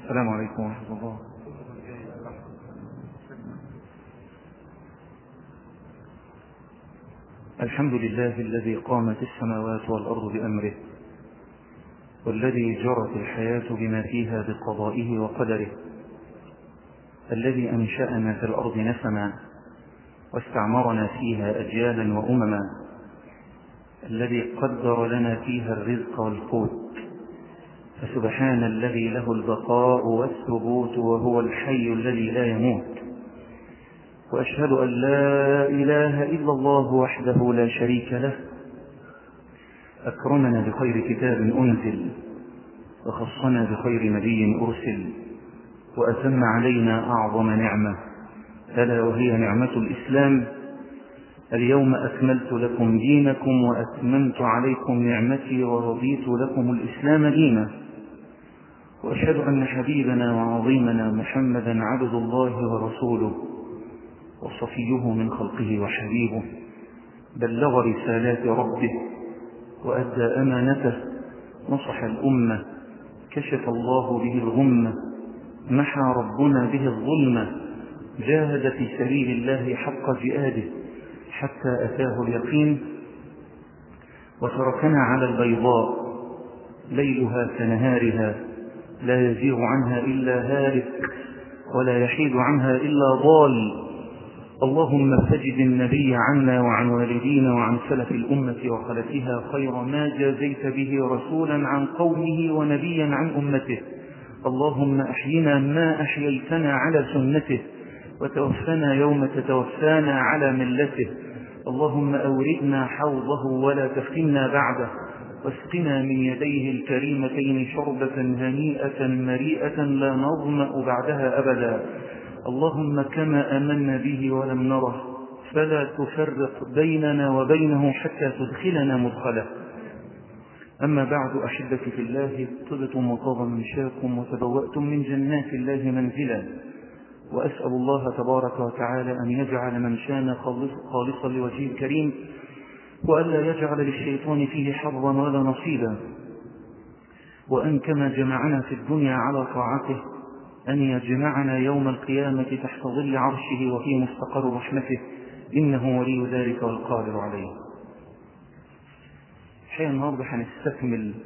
السلام عليكم ورحمة الله الحمد لله الذي قامت السماوات والأرض بأمره والذي جرت الحياة بما فيها بقضائه وقدره الذي أنشأنا في الأرض نسما واستعمرنا فيها أجيالا وأمما الذي قدر لنا فيها الرزق والقوت فسبحان الذي له البقاء والثبوت وهو الحي الذي لا يموت وأشهد أن لا إله إلا الله وحده لا شريك له أكرمنا بخير كتاب أنزل وخصنا بخير نبي أرسل وأتم علينا أعظم نعمة ألا وهي نعمة الإسلام اليوم أكملت لكم دينكم وأتممت عليكم نعمتي ورضيت لكم الإسلام دينا وأشهد أن حبيبنا وعظيمنا محمدا عبد الله ورسوله وصفيه من خلقه وحبيبه بلغ رسالات ربه وأدى أمانته نصح الأمة كشف الله به الغمة محى ربنا به الظلمة جاهد في سبيل الله حق جهاده حتى أتاه اليقين وتركنا على البيضاء ليلها كنهارها لا يزيغ عنها إلا هالك ولا يحيد عنها إلا ضال اللهم فجد النبي عنا وعن والدينا وعن سلف الأمة وخلفها خير ما جازيت به رسولا عن قومه ونبيا عن أمته اللهم أحينا ما أحييتنا على سنته وتوفنا يوم تتوفانا على ملته اللهم أوردنا حوضه ولا تفتنا بعده واسقنا من يديه الكريمتين شربة هنيئة مريئة لا نظمأ بعدها أبدا اللهم كما أمنا به ولم نره فلا تفرق بيننا وبينه حتى تدخلنا مدخله أما بعد أحبتي في الله طبتم وطاب مشاكم وتبوأتم من جنات الله منزلا وأسأل الله تبارك وتعالى أن يجعل من شان خالصا لوجهه الكريم وألا يجعل للشيطان فيه حظا ولا نصيبا وأن كما جمعنا في الدنيا على طاعته أن يجمعنا يوم القيامة تحت ظل عرشه وفي مستقر رحمته إنه ولي ذلك والقادر عليه الحقيقة النهاردة هنستكمل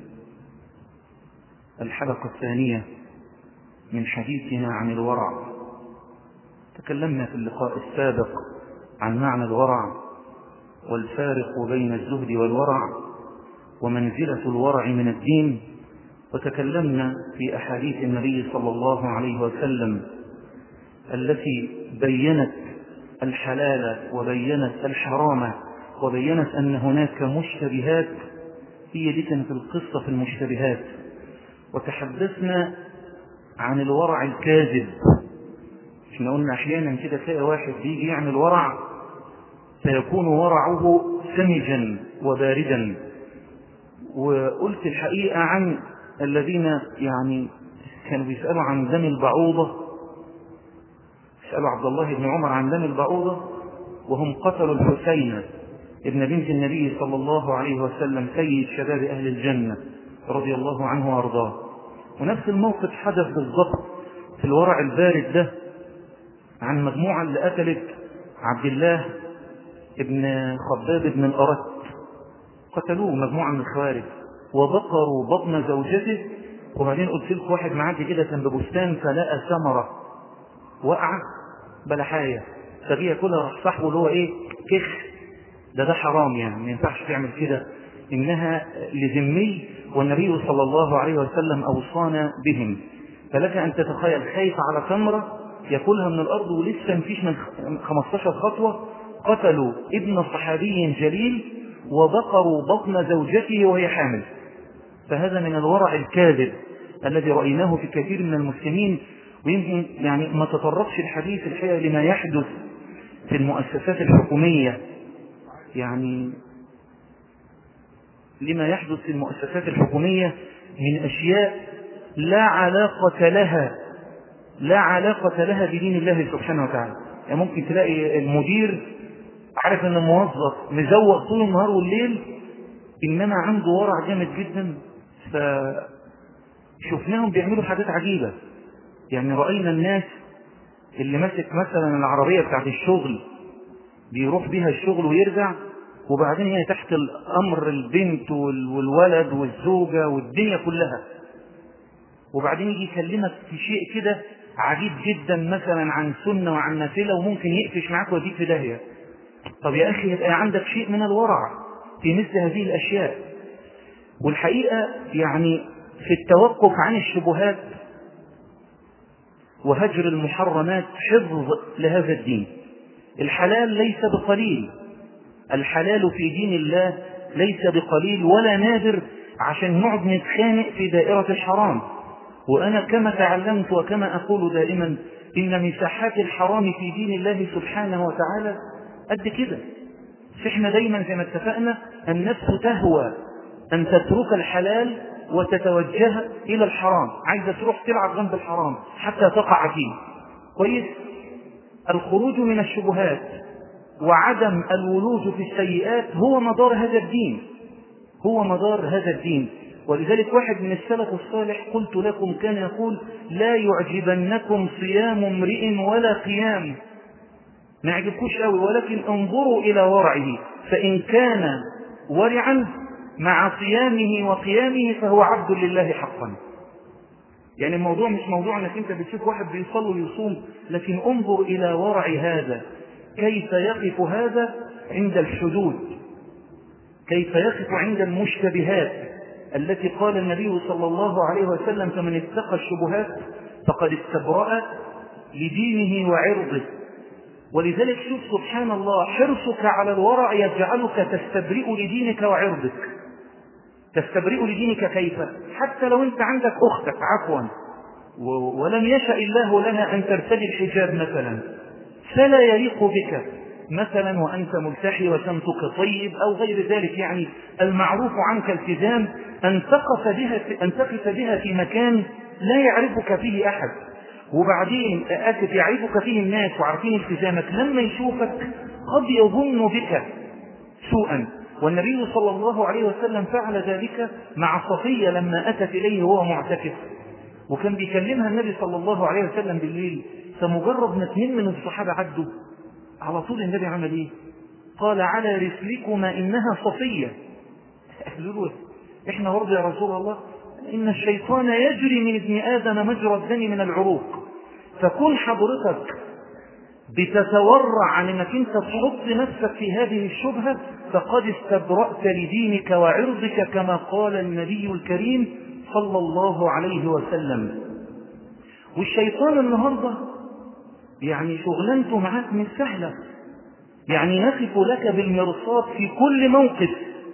الحلقة الثانية من حديثنا عن الورع تكلمنا في اللقاء السابق عن معنى الورع والفارق بين الزهد والورع ومنزلة الورع من الدين وتكلمنا في أحاديث النبي صلى الله عليه وسلم التي بينت الحلال وبينت الحرام وبينت أن هناك مشتبهات هي دي كانت القصة في المشتبهات وتحدثنا عن الورع الكاذب احنا قلنا احيانا كده تلاقي واحد بيجي يعمل ورع فيكون ورعه سمجا وباردا وقلت الحقيقة عن الذين يعني كانوا بيسألوا عن دم البعوضة سألوا عبد الله بن عمر عن دم البعوضة وهم قتلوا الحسين ابن بنت النبي صلى الله عليه وسلم سيد شباب أهل الجنة رضي الله عنه وأرضاه ونفس الموقف حدث بالضبط في الورع البارد ده عن مجموعة اللي قتلت عبد الله ابن خباب بن الأرت قتلوه مجموعة من الخوارج وبقروا بطن زوجته وبعدين قلت لكم واحد معدي كده كان ببستان فلقى ثمرة وقع بلحاية فبيها كلها راح صاحبه اللي هو ايه كخ ده ده حرام يعني ما ينفعش تعمل كده انها لذمي والنبي صلى الله عليه وسلم اوصانا بهم فلك ان تتخيل خايف على ثمرة ياكلها من الارض ولسه مفيش من 15 خطوة قتلوا ابن صحابي جليل وبقروا بطن زوجته وهي حامل فهذا من الورع الكاذب الذي رأيناه في كثير من المسلمين ويمكن يعني ما تطرقش الحديث الحقيقة لما يحدث في المؤسسات الحكومية يعني لما يحدث في المؤسسات الحكومية من أشياء لا علاقة لها لا علاقة لها بدين الله سبحانه وتعالى يعني ممكن تلاقي المدير عارف ان الموظف مزوق طول النهار والليل انما عنده ورع جامد جدا فشفناهم بيعملوا حاجات عجيبة يعني رأينا الناس اللي ماسك مثلا العربية بتاعت الشغل بيروح بيها الشغل ويرجع وبعدين هي تحت الأمر البنت والولد والزوجة والدنيا كلها وبعدين يجي يكلمك في شيء كده عجيب جدا مثلا عن سنة وعن نافلة وممكن يقفش معاك ويديك في داهية طب يا أخي يبقى عندك شيء من الورع في مثل هذه الأشياء والحقيقة يعني في التوقف عن الشبهات وهجر المحرمات حفظ لهذا الدين الحلال ليس بقليل الحلال في دين الله ليس بقليل ولا نادر عشان نقعد نتخانق في دائرة الحرام وأنا كما تعلمت وكما أقول دائما إن مساحات الحرام في دين الله سبحانه وتعالى قد كده احنا دايما زي ما اتفقنا النفس تهوى أن تترك الحلال وتتوجه إلى الحرام عايزة تروح تلعب جنب الحرام حتى تقع فيه كويس الخروج من الشبهات وعدم الولوج في السيئات هو مدار هذا الدين هو مدار هذا الدين ولذلك واحد من السلف الصالح قلت لكم كان يقول لا يعجبنكم صيام امرئ ولا قيام ما يعجبكوش قوي ولكن انظروا إلى ورعه فإن كان ورعا مع صيامه وقيامه فهو عبد لله حقا يعني الموضوع مش موضوع انك انت بتشوف واحد بيصلي ويصوم لكن انظر الى ورع هذا كيف يقف هذا عند الحدود كيف يقف عند المشتبهات التي قال النبي صلى الله عليه وسلم فمن اتقى الشبهات فقد استبرأ لدينه وعرضه ولذلك شوف سبحان الله حرصك على الورع يجعلك تستبرئ لدينك وعرضك تستبرئ لدينك كيف حتى لو انت عندك اختك عفوا ولم يشأ الله لها ان ترتدي الحجاب مثلا فلا يليق بك مثلا وانت ملتحي وشمسك طيب او غير ذلك يعني المعروف عنك التزام ان تقف بها ان تقف بها في مكان لا يعرفك فيه احد وبعدين اسف يعرفك فيه الناس وعارفين التزامك لما يشوفك قد يظن بك سوءا والنبي صلى الله عليه وسلم فعل ذلك مع صفية لما أتت إليه وهو معتكف وكان بيكلمها النبي صلى الله عليه وسلم بالليل فمجرد ما اثنين من الصحابة عدوا على طول النبي عمل ايه قال على رسلكما إنها صفية قالوا له احنا برضه يا رسول الله إن الشيطان يجري من ابن آدم مجرى الدم من العروق فكن حضرتك بتتورع عن انك انت تحط نفسك في هذه الشبهة فقد استبرأت لدينك وعرضك كما قال النبي الكريم صلى الله عليه وسلم والشيطان النهاردة يعني شغلانته معاك مش سهلة يعني يقف لك بالمرصاد في كل موقف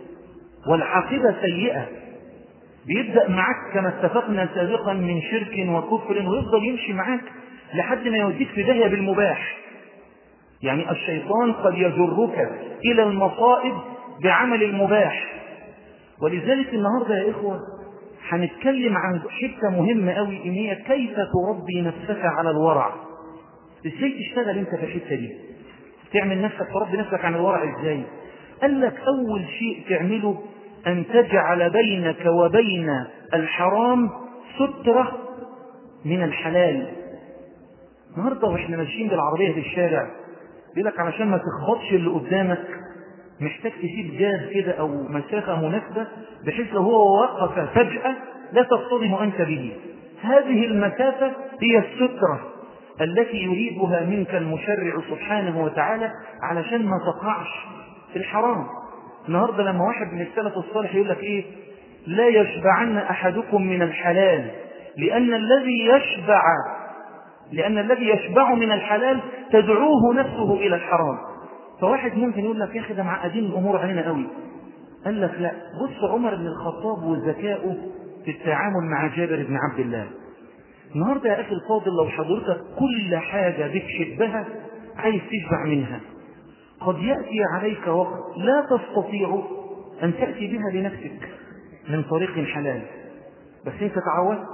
والعاقبة سيئة بيبدأ معك كما اتفقنا سابقا من شرك وكفر ويفضل يمشي معك لحد ما يوديك في داهية بالمباح يعني الشيطان قد يجرك إلى المصائب بعمل المباح ولذلك النهاردة يا إخوة هنتكلم عن حتة مهمة قوي إن هي كيف تربي نفسك على الورع إزاي تشتغل أنت في الحتة دي تعمل نفسك تربي نفسك عن الورع إزاي قال لك أول شيء تعمله أن تجعل بينك وبين الحرام سترة من الحلال النهارده واحنا ماشيين بالعربية في الشارع بيقول لك علشان ما تخبطش اللي قدامك محتاج تسيب جاز كده او مسافة مناسبة بحيث لو هو وقف فجأة لا تصطدم انت به هذه المسافة هي السترة التي يريدها منك المشرع سبحانه وتعالى علشان ما تقعش في الحرام النهاردة لما واحد من السلف الصالح يقول لك ايه لا يشبعن احدكم من الحلال لان الذي يشبع لأن الذي يشبع من الحلال تدعوه نفسه إلى الحرام فواحد ممكن يقول لك يا أخي ده معقدين الأمور علينا قوي قال لك لا بص عمر بن الخطاب وذكائه في التعامل مع جابر بن عبد الله النهارده يا أخي الفاضل لو حضرتك كل حاجة بتشبها عايز تشبع منها قد يأتي عليك وقت لا تستطيع أن تأتي بها لنفسك من طريق حلال بس أنت تعودت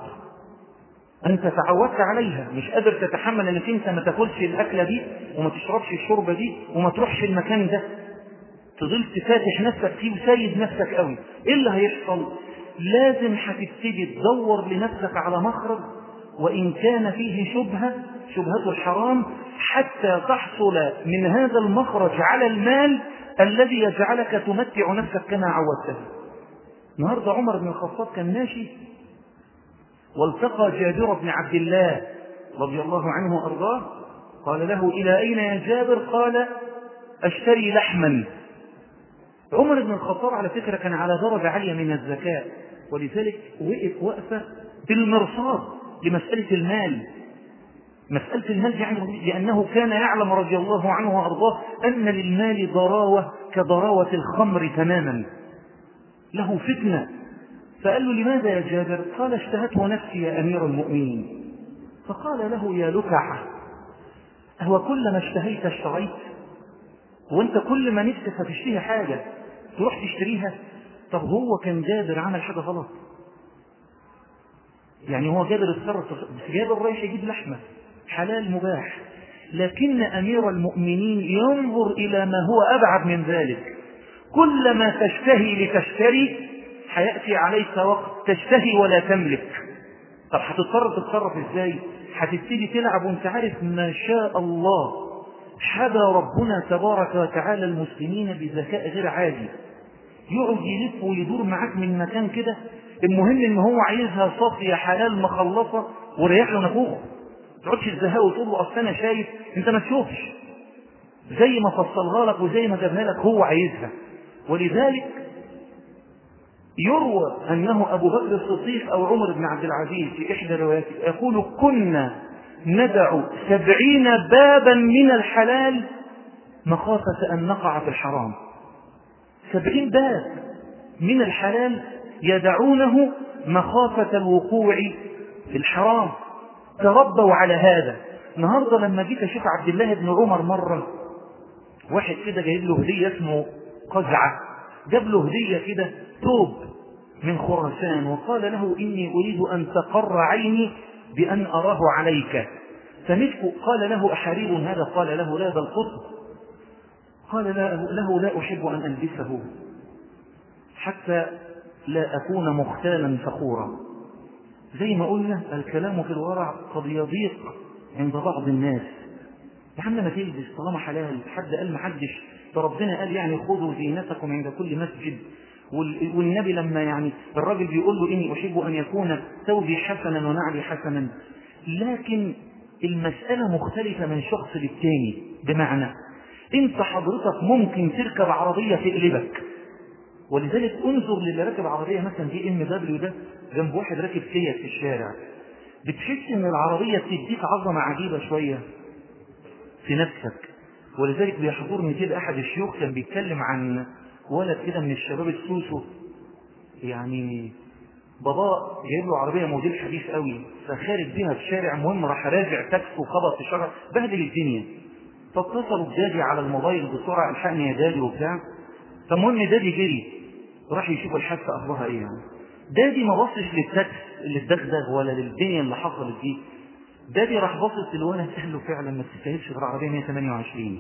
أنت تعودت عليها مش قادر تتحمل أنك أنت ما تاكلش الأكلة دي وما تشربش الشوربة دي وما تروحش المكان ده تضل تفاتح نفسك فيه وسيد نفسك قوي إيه اللي هيحصل لازم هتبتدي تدور لنفسك على مخرج وإن كان فيه شبهة شبهة الحرام حتى تحصل من هذا المخرج على المال الذي يجعلك تمتع نفسك كما عودته النهاردة عمر بن الخطاب كان ماشي والتقى جابر بن عبد الله رضي الله عنه وأرضاه قال له إلى أين يا جابر قال أشتري لحما عمر بن الخطاب على فكرة كان على درجة عالية من الذكاء ولذلك وقف وقفة بالمرصاد لمسألة المال مسألة المال يعني لأنه كان يعلم رضي الله عنه وأرضاه أن للمال ضراوة كضراوة الخمر تماما له فتنة فقال له لماذا يا جابر قال اشتهته نفسي يا أمير المؤمنين فقال له يا لكع هو كل ما اشتهيت اشتريت وانت كل ما نفسك هتشتهي حاجة تروح تشتريها طب هو كان جابر عمل حاجة غلط يعني هو جابر اتصرف بس جابر رايح يجيب لحمة حلال مباح لكن أمير المؤمنين ينظر إلى ما هو أبعد من ذلك كلما تشتهي لتشتري حيأتي عليك وقت تشتهي ولا تملك طب هتضطر تتصرف ازاي هتبتدي تلعب وانت عارف ما شاء الله حبى ربنا تبارك وتعالى المسلمين بذكاء غير عادي يقعد يلف ويدور معاك من مكان كده المهم ان هو عايزها صافيه حلال مخلصه وريح له نفوخه ما تقعدش تزهقه وتقول له اصل انا شايف انت ما تشوفش زي ما فصلها لك وزي ما جابها لك هو عايزها ولذلك يروى أنه أبو بكر الصديق أو عمر بن عبد العزيز في إحدى الروايات يقول كنا ندع سبعين بابا من الحلال مخافة أن نقع في الحرام سبعين باب من الحلال يدعونه مخافة الوقوع في الحرام تربوا على هذا النهارده لما جيت اشوف عبد الله بن عمر مره واحد كده جايب له هديه اسمه قزعه جاب له هديه كده توب من خراسان وقال له اني اريد ان تقر عيني بان اراه عليك فمسك قال له احرير هذا قال له لا بل قطب قال لا له لا احب ان البسه حتى لا اكون مختالا فخورا زي ما قلنا الكلام في الورع قد يضيق عند بعض الناس يا عم ما تلبس طالما حلال حد قال ما حدش ده ربنا قال يعني خذوا زينتكم عند كل مسجد والنبي لما يعني الراجل بيقول له اني احب ان يكون ثوبي حسنا ونعلي حسنا لكن المسألة مختلفة من شخص للتاني بمعنى انت حضرتك ممكن تركب عربية تقلبك ولذلك انظر للي راكب عربية مثلا دي ام دبليو ده جنب واحد راكب سيت في الشارع بتحس ان العربية بتديك عظمة عجيبة شوية في نفسك ولذلك بيحضرني كده احد الشيوخ كان بيتكلم عن ولد كده من الشباب السوسو يعني بابا جايب له عربيه موديل حديث قوي فخارج بيها في الشارع المهم راح راجع تاكس وخبط في شجر بهدل الدنيا فاتصلوا بدادي على الموبايل بسرعه الحقني يا دادي وبتاع فالمهم دادي جري راح يشوف الحادثه اخبارها ايه يعني دادي ما بصش للتاكس اللي اتدغدغ ولا للدنيا اللي حصلت دي دادي راح باصص للولد قال له فعلا ما تستاهلش غير عربيه 128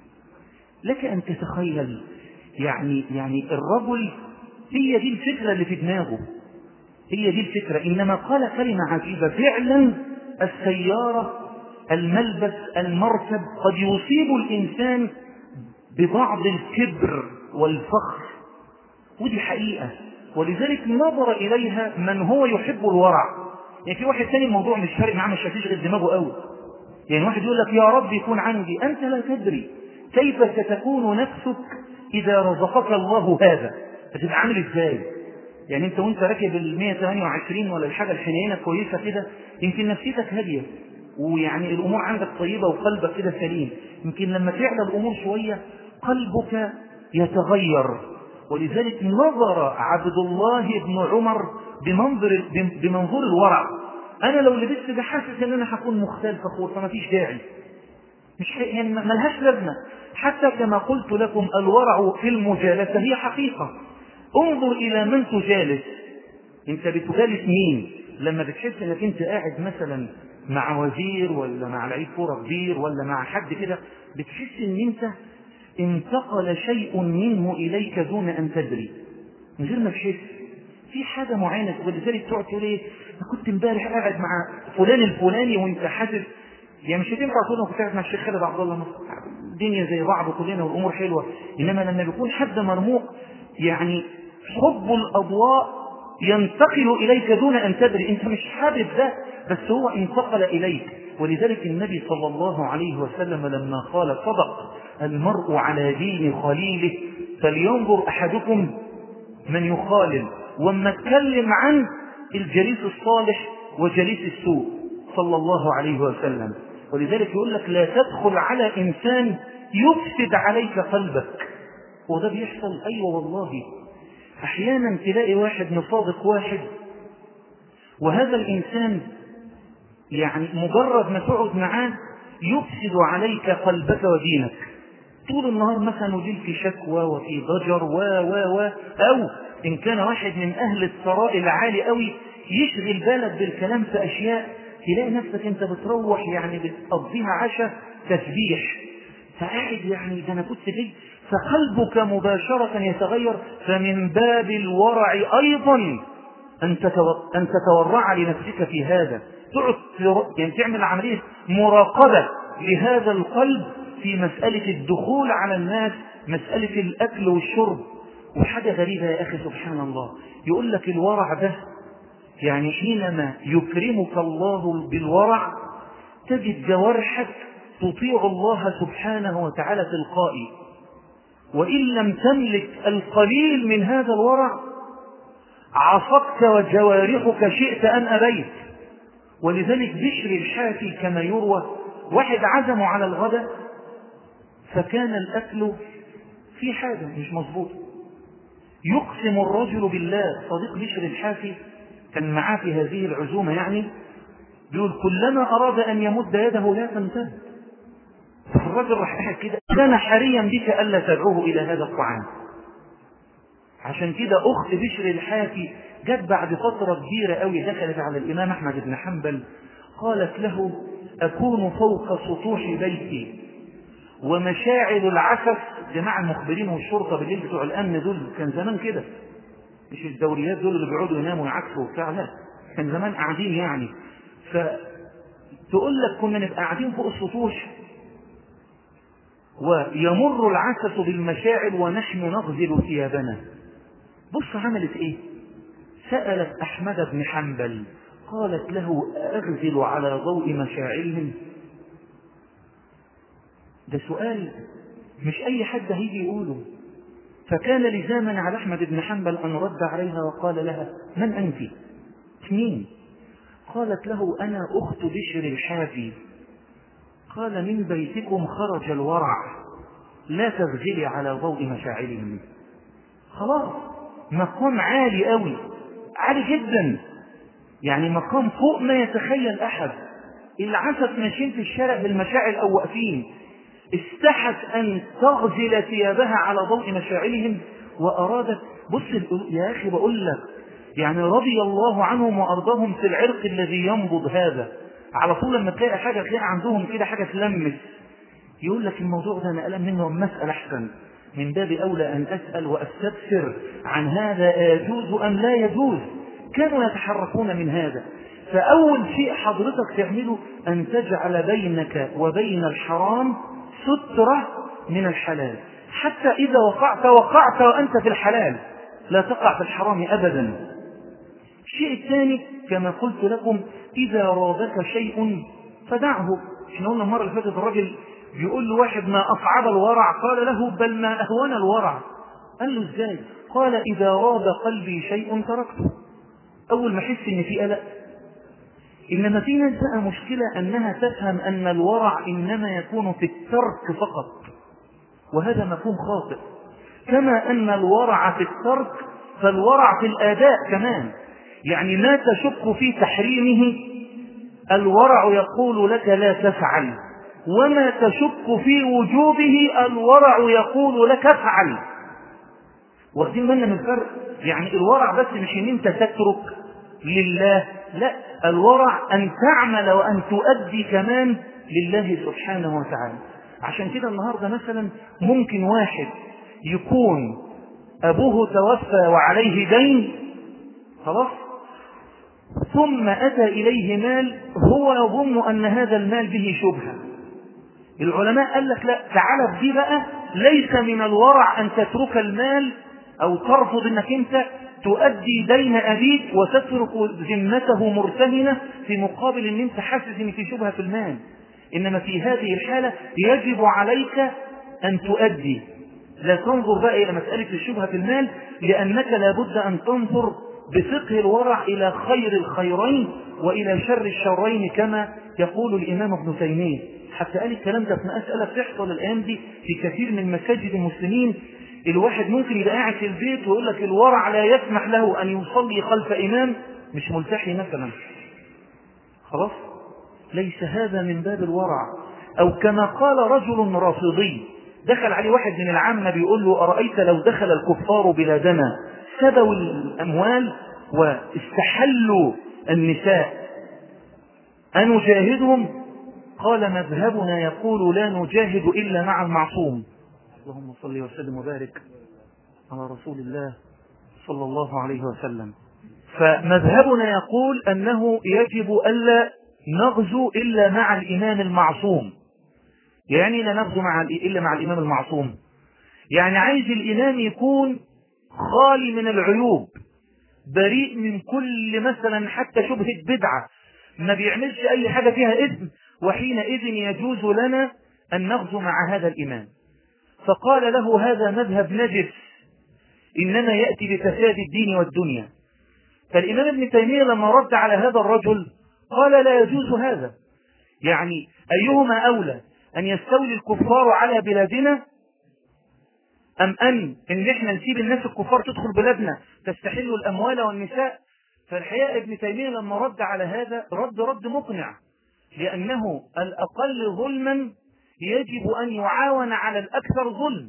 لك ان تتخيل يعني يعني الرجل هي دي الفكره اللي في دماغه هي دي الفكره انما قال كلمه عجيبه فعلا السياره الملبس المركب قد يصيب الانسان ببعض الكبر والفخر ودي حقيقه ولذلك نظر اليها من هو يحب الورع يعني في واحد ثاني الموضوع مش فارق معاه مش شافيش غير دماغه قوي يعني واحد يقول لك يا رب يكون عندي انت لا تدري كيف ستكون نفسك اذا رزقك الله هذا هتبقى عامل ازاي يعني انت وانت راكب ال 128 ولا الحاجه الحنينه كويسه كده يمكن نفسيتك هاديه ويعني الامور عندك طيبه وقلبك كده سليم يمكن لما تعلى الامور شويه قلبك يتغير ولذلك نظر عبد الله بن عمر بمنظر بمنظور الورع انا لو لبست ده حاسس ان انا هكون مختال فخور فما فيش داعي مش يعني ملهاش لازمه حتى كما قلت لكم الورع في المجالسه هي حقيقه انظر الى من تجالس انت بتجالس مين لما بتحس انك انت قاعد مثلا مع وزير ولا مع لعيب كوره كبير ولا مع حد كده بتحس ان انت انتقل شيء منه اليك دون ان تدري من غير ما تحس في حاجة معينة ولذلك تقعد تقول ايه انا كنت امبارح قاعد مع فلان الفلاني وانت حاسس يعني مش هتنفع تقول انا كنت قاعد مع الشيخ خالد عبد الله مصر الدنيا زي بعض كلنا والامور حلوه انما لما بيكون حد مرموق يعني حب الاضواء ينتقل اليك دون ان تدري انت مش حابب ده بس هو انتقل اليك ولذلك النبي صلى الله عليه وسلم لما قال صدق المرء على دين خليله فلينظر احدكم من يخالل وما اتكلم عن الجليس الصالح وجليس السوء صلى الله عليه وسلم ولذلك يقول لك لا تدخل على إنسان يفسد عليك قلبك وده بيحصل أيوة والله أحيانا تلاقي واحد مصادق واحد وهذا الإنسان يعني مجرد ما تقعد معاه يفسد عليك قلبك ودينك طول النهار مثلا وجيل في شكوى وفي ضجر و و و أو إن كان واحد من أهل الثراء العالي قوي يشغل بالك بالكلام في أشياء تلاقي نفسك أنت بتروح يعني بتقضيها عشاء تسبيح فقاعد يعني ده أنا كنت جاي فقلبك مباشرة يتغير فمن باب الورع أيضا أن أن تتورع لنفسك في هذا تقعد يعني تعمل عملية مراقبة لهذا القلب في مسألة الدخول على الناس مسألة الأكل والشرب وحاجة غريبة يا أخي سبحان الله يقول لك الورع ده يعني حينما يكرمك الله بالورع تجد جوارحك تطيع الله سبحانه وتعالى تلقائي وإن لم تملك القليل من هذا الورع عصتك وجوارحك شئت أن أبيت ولذلك بشر الحافي كما يروى واحد عزموا على الغداء فكان الأكل في حاجة مش مظبوط يقسم الرجل بالله صديق بشر الحافي كان معاه في هذه العزومة يعني بيقول كلما أراد أن يمد يده لا تمتد فالرجل راح قاعد كده كان حريا بك ألا تدعوه إلى هذا الطعام عشان كده أخت بشر الحافي جت بعد فترة كبيرة قوي دخلت على الإمام أحمد بن حنبل قالت له أكون فوق سطوح بيتي ومشاعل العسف جماعة المخبرين والشرطة بالليل بتوع الأمن دول كان زمان كده مش الدوريات دول اللي بيقعدوا يناموا يعكسوا وبتاع لا كان زمان قاعدين يعني فتقول لك كنا نبقى قاعدين فوق السطوح ويمر العسف بالمشاعل ونحن نغزل ثيابنا بص عملت ايه سألت أحمد بن حنبل قالت له أغزل على ضوء مشاعلهم ده سؤال مش أي حد هيجي يقوله فكان لزاما على أحمد بن حنبل أن رد عليها وقال لها من أنت مين قالت له أنا أخت بشر الحافي قال من بيتكم خرج الورع لا تغزلي على ضوء مشاعلهم خلاص مقام عالي قوي عالي جدا يعني مقام فوق ما يتخيل أحد العسف ماشيين في الشارع بالمشاعل أو واقفين استحت أن تغزل ثيابها على ضوء مشاعلهم وأرادت بص يا أخي بقول لك يعني رضي الله عنهم وأرضاهم في العرق الذي ينبض هذا على طول لما تلاقي حاجة تلاقي عندهم كده حاجة تلمس يقول لك الموضوع ده أنا قلم منه مسألة أحسن من باب أولى أن أسأل وأستفسر عن هذا يجوز أم لا يجوز كانوا يتحركون من هذا فأول شيء حضرتك تعمله أن تجعل بينك وبين الحرام سترة من الحلال حتى إذا وقعت وقعت وأنت في الحلال لا تقع في الحرام أبدا الشيء الثاني كما قلت لكم إذا رابك شيء فدعه احنا قلنا المرة اللي فاتت الراجل بيقول له واحد ما أصعب الورع قال له بل ما أهون الورع قال له ازاي قال إذا راب قلبي شيء تركته أول ما أحس إن في قلق إنما في ناس بقى مشكلة أنها تفهم أن الورع إنما يكون في الترك فقط وهذا مفهوم خاطئ كما أن الورع في الترك فالورع في الآداء كمان يعني ما تشك في تحريمه الورع يقول لك لا تفعل وما تشك في وجوبه الورع يقول لك افعل واخدين بالنا من الفرق يعني الورع بس مش ان انت تترك لله لا الورع ان تعمل وان تؤدي كمان لله سبحانه وتعالى عشان كده النهارده مثلا ممكن واحد يكون ابوه توفى وعليه دين خلاص ثم أتى إليه مال هو يظن أن هذا المال به شبهة العلماء قال لك لا تعالى دي بقى ليس من الورع أن تترك المال أو ترفض أنك أنت تؤدي دين أبيك وتترك ذمته مرتهنة في مقابل أن أنت حاسس أن في شبهة في المال إنما في هذه الحالة يجب عليك أن تؤدي لا تنظر بقى إلى مسألة الشبهة في المال لأنك لابد أن تنظر بفقه الورع إلى خير الخيرين وإلى شر الشرين كما يقول الإمام ابن تيمية حتى قال الكلام ده في مسألة بتحصل الأيام دي في كثير من مساجد المسلمين الواحد ممكن يبقى قاعد في البيت ويقول لك الورع لا يسمح له أن يصلي خلف إمام مش ملتحي مثلا خلاص ليس هذا من باب الورع أو كما قال رجل رافضي دخل عليه واحد من العامة بيقول له أرأيت لو دخل الكفار بلادنا سبوا الأموال واستحلوا النساء أنجاهدهم قال مذهبنا يقول لا نجاهد إلا مع المعصوم اللهم صل وسلم وبارك على رسول الله صلى الله عليه وسلم فمذهبنا يقول أنه يجب ألا نغزو إلا مع الإمام المعصوم يعني لا نغزو مع إلا مع الإمام المعصوم يعني عايز الإمام يكون خالي من العيوب بريء من كل مثلا حتى شبهة بدعة ما بيعملش أي حاجة فيها إثم وحينئذ يجوز لنا أن نغزو مع هذا الإمام فقال له هذا مذهب نجس إنما يأتي بفساد الدين والدنيا فالإمام ابن تيمية لما رد على هذا الرجل قال لا يجوز هذا يعني أيهما أولى أن يستولي الكفار على بلادنا أم أن إن إحنا نسيب الناس الكفار تدخل بلادنا تستحل الأموال والنساء فالحقيقة ابن تيمية لما رد على هذا رد رد مقنع لأنه الأقل ظلما يجب أن يعاون على الأكثر ظلم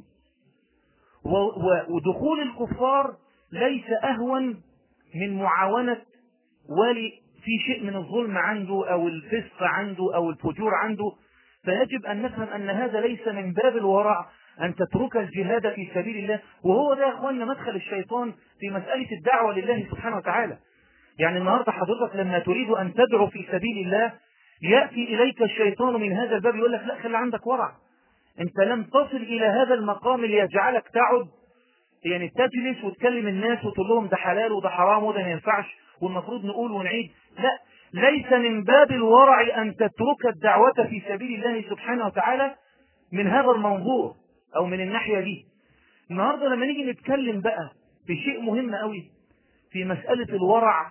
ودخول الكفار ليس أهون من معاونة ولي في شيء من الظلم عنده أو الفسق عنده أو الفجور عنده فيجب أن نفهم أن هذا ليس من باب الورع أن تترك الجهاد في سبيل الله وهو ده يا أخواننا مدخل الشيطان في مسألة الدعوة لله سبحانه وتعالى يعني النهاردة حضرتك لما تريد أن تدعو في سبيل الله يأتي إليك الشيطان من هذا الباب يقول لك لا خلي عندك ورع أنت لم تصل إلى هذا المقام ليجعلك تعد يعني تجلس وتكلم الناس وتقول لهم ده حلال وده حرام وده ما ينفعش والمفروض نقول ونعيد لا ليس من باب الورع أن تترك الدعوة في سبيل الله سبحانه وتعالى من هذا المنظور أو من الناحية دي النهاردة لما نيجي نتكلم بقى في شيء مهم قوي في مسألة الورع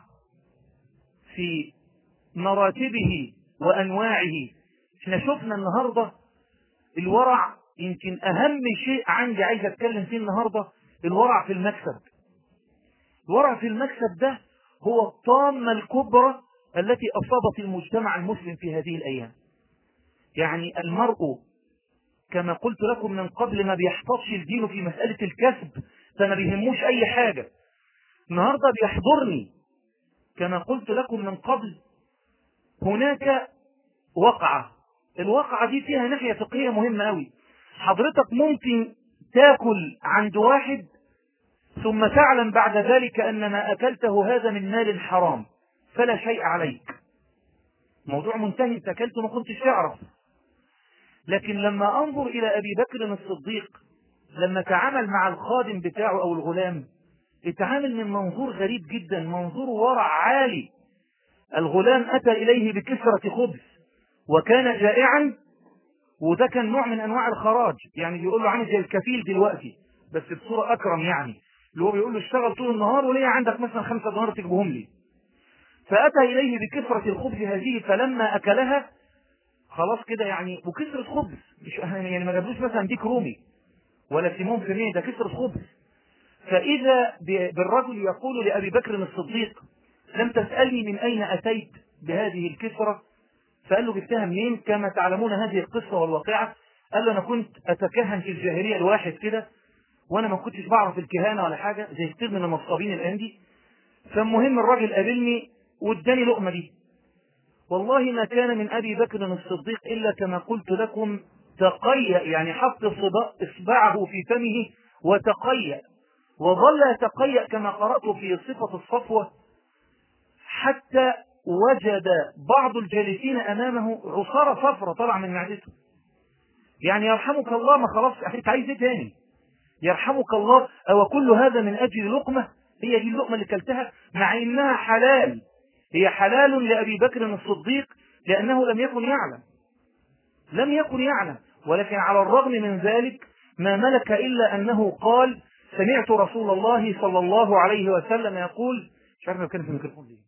في مراتبه وأنواعه احنا شفنا النهاردة الورع يمكن أهم شيء عندي عايز أتكلم فيه النهاردة الورع في المكسب الورع في المكسب ده هو الطامة الكبرى التي أصابت المجتمع المسلم في هذه الأيام يعني المرء كما قلت لكم من قبل ما بيحفظش الدين في مسألة الكسب فما بيهموش أي حاجة النهاردة بيحضرني كما قلت لكم من قبل هناك وقعة الوقعة دي فيها ناحية فقهية مهمة أوي حضرتك ممكن تاكل عند واحد ثم تعلم بعد ذلك أن ما أكلته هذا من مال حرام فلا شيء عليك موضوع منتهي انت أكلته ما كنتش تعرف لكن لما أنظر إلى أبي بكر الصديق لما تعامل مع الخادم بتاعه أو الغلام اتعامل من منظور غريب جدا منظور ورع عالي الغلام أتى إليه بكسرة خبز وكان جائعا وده كان نوع من أنواع الخراج يعني بيقول له عامل زي الكفيل دلوقتي بس بصورة أكرم يعني اللي هو بيقول له اشتغل طول النهار وليه عندك مثلا خمسة دولار تجيبهم لي فأتى إليه بكسرة الخبز هذه فلما أكلها خلاص كده يعني وكسرة خبز مش يعني ما جابلوش مثلا ديك رومي ولا سيمون فيميه ده كسرة خبز فإذا بالرجل يقول لأبي بكر الصديق لم تسألني من أين أتيت بهذه الكسرة فقال له جبتها منين كما تعلمون هذه القصة والواقعة قال له أنا كنت أتكهن في الجاهلية الواحد كده وأنا ما كنتش بعرف الكهانة ولا حاجة زي كتير من المصابين الآن دي فالمهم الراجل قابلني واداني لقمة دي والله ما كان من أبي بكر الصديق إلا كما قلت لكم تقيأ يعني حط إصبعه في فمه وتقيأ وظل يتقيأ كما قرأت في صفة الصفوة حتى وجد بعض الجالسين أمامه عصارة صفرة طالعة من معدته يعني يرحمك الله ما خلاص انت عايز ايه تاني يرحمك الله أو كل هذا من أجل لقمة هي دي اللقمة اللي كلتها مع إنها حلال هي حلال لأبي بكر الصديق لأنه لم يكن يعلم لم يكن يعلم ولكن على الرغم من ذلك ما ملك إلا أنه قال سمعت رسول الله صلى الله عليه وسلم يقول مش عارف كان في الميكروفون ليه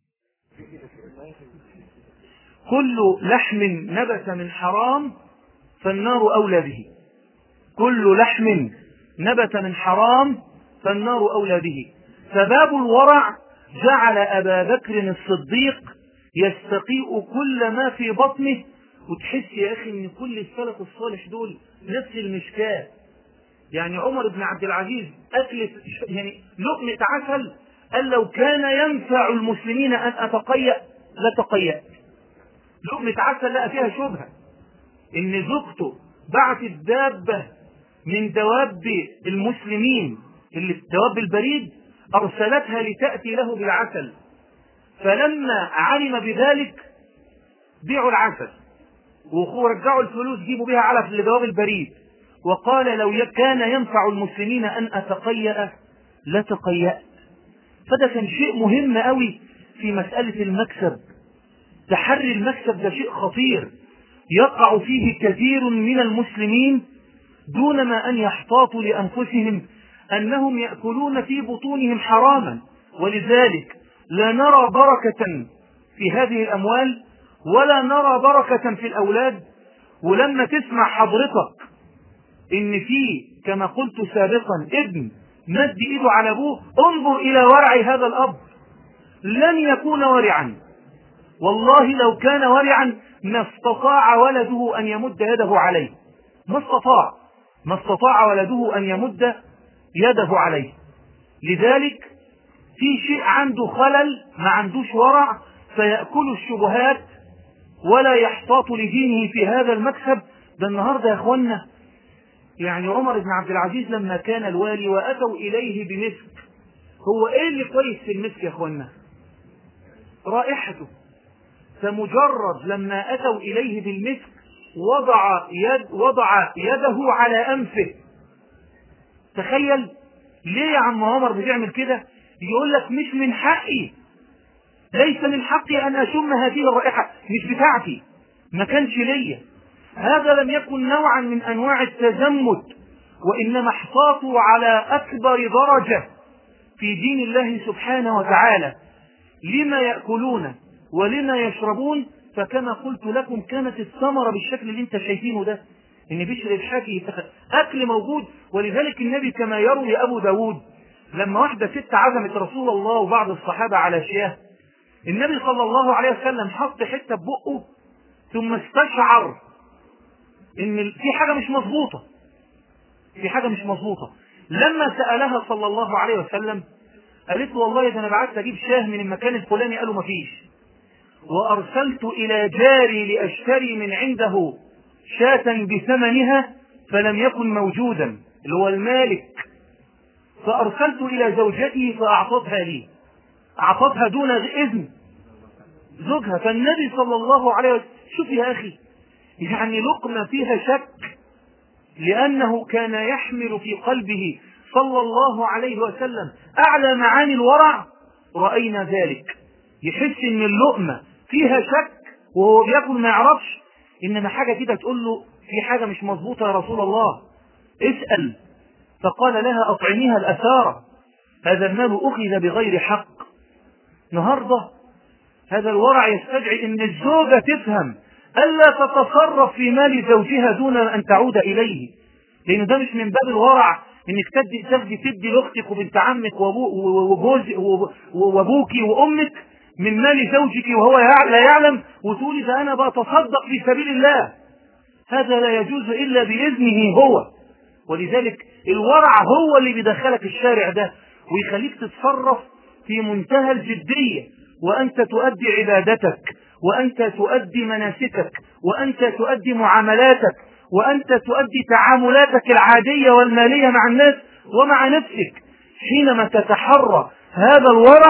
كل لحم نبت من حرام فالنار أولى به كل لحم نبت من حرام فالنار أولى به فباب الورع جعل أبا بكر الصديق يستقيء كل ما في بطنه وتحس يا أخي أن كل السلف الصالح دول نفس المشكاة يعني عمر بن عبد العزيز أكلت يعني لقمة عسل قال لو كان ينفع المسلمين أن أتقيأ لتقيأت لقمة عسل لقى فيها شبهة إن زوجته بعتت دابة من دواب المسلمين اللي دواب البريد أرسلتها لتأتي له بالعسل فلما علم بذلك بيعوا العسل ورجعوا الفلوس جيبوا بها علف لدواب البريد وقال لو كان ينفع المسلمين أن أتقيأ لتقيأت فده كان شيء مهم قوي في مسألة المكسب تحري المكسب ده شيء خطير يقع فيه كثير من المسلمين دون ما أن يحتاطوا لأنفسهم أنهم يأكلون في بطونهم حراما ولذلك لا نرى بركة في هذه الأموال ولا نرى بركة في الأولاد ولما تسمع حضرتك إن في كما قلت سابقا ابن مد إيده على أبوه انظر إلى ورع هذا الأب لن يكون ورعا والله لو كان ورعا ما استطاع ولده أن يمد يده عليه ما استطاع ما استطاع ولده أن يمد يده عليه لذلك في شيء عنده خلل ما عندوش ورع فيأكل الشبهات ولا يحتاط لدينه في هذا المكسب ده النهاردة يا اخوانا يعني عمر بن عبد العزيز لما كان الوالي وأتوا إليه بمسك هو ايه اللي كويس في المسك يا اخوانا رائحته فمجرد لما أتوا إليه بالمسك وضع يد وضع يده على أنفه تخيل ليه يا عم عمر بتعمل كده يقول لك مش من حقي ليس من حقي أن أشم هذه الرائحة مش بتاعتي ما كانش ليا هذا لم يكن نوعا من أنواع التزمت وإنما احتاطوا على أكبر درجة في دين الله سبحانه وتعالى لما يأكلون ولما يشربون فكما قلت لكم كانت الثمرة بالشكل اللي انت شايفينه ده ان بشر الحكي يتخذ اكل موجود ولذلك النبي كما يروي ابو داود لما واحدة ست عزمت رسول الله وبعض الصحابة على شياه النبي صلى الله عليه وسلم حط حتة ببقه ثم استشعر ان في حاجة مش مظبوطة في حاجة مش مظبوطة لما سألها صلى الله عليه وسلم قالت له والله ده انا بعت اجيب شاه من المكان الفلاني قالوا مفيش وارسلت الى جاري لاشتري من عنده شاة بثمنها فلم يكن موجودا اللي هو المالك فارسلت الى زوجته فاعطتها لي اعطتها دون اذن زوجها فالنبي صلى الله عليه وسلم شوف يا اخي يعني لقمة فيها شك لأنه كان يحمل في قلبه صلى الله عليه وسلم أعلى معاني الورع رأينا ذلك يحس إن اللقمة فيها شك وهو بياكل ما يعرفش إنما حاجة كده تقول له في حاجة مش مظبوطة يا رسول الله اسأل فقال لها أطعميها الأثارة هذا المال أخذ بغير حق النهاردة هذا الورع يستدعي ان الزوجة تفهم ألا تتصرف في مال زوجها دون أن تعود إليه لأن ده مش من باب الورع انك تدي تاخدي تدي لاختك وبنت عمك وجوزك وابوك وامك من مال زوجك وهو لا يعلم وتقولي ده انا بتصدق في سبيل الله هذا لا يجوز الا باذنه هو ولذلك الورع هو اللي بيدخلك الشارع ده ويخليك تتصرف في منتهى الجديه وانت تؤدي عبادتك وانت تؤدي مناسكك وانت تؤدي معاملاتك وأنت تؤدي تعاملاتك العادية والمالية مع الناس ومع نفسك حينما تتحرى هذا الورع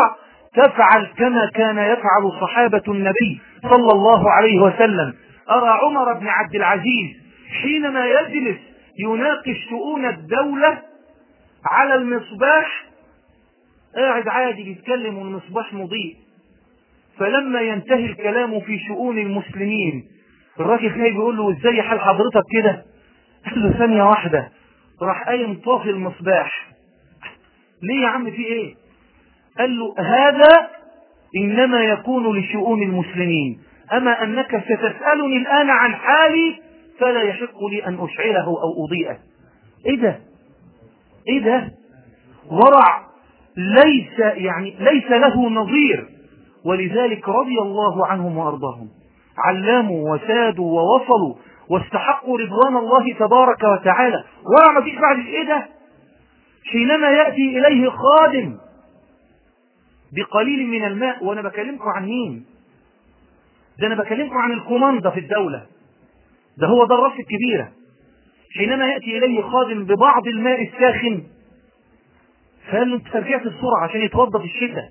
تفعل كما كان يفعل صحابة النبي صلى الله عليه وسلم أرى عمر بن عبد العزيز حينما يجلس يناقش شؤون الدولة على المصباح قاعد عادي بيتكلم والمصباح مضيء فلما ينتهي الكلام في شؤون المسلمين الراجل جاي بيقول له ازاي حال حضرتك كده قال له ثانية واحدة راح قايم طافي المصباح ليه يا عم في ايه قال له هذا انما يكون لشؤون المسلمين اما انك ستسألني الان عن حالي فلا يحق لي ان اشعله او اضيئه ايه ده ايه ده ورع ليس يعني ليس له نظير ولذلك رضي الله عنهم وارضاهم علموا وسادوا ووصلوا واستحقوا رضوان الله تبارك وتعالى ورع ما فيش بعد ايه ده حينما يأتي إليه خادم بقليل من الماء وأنا بكلمكم عن مين ده أنا بكلمكم عن الكوماندا في الدولة ده هو ده الرأس الكبيرة حينما يأتي إليه خادم ببعض الماء الساخن فقال له انت رجعت بسرعة عشان يتوضى في الشتاء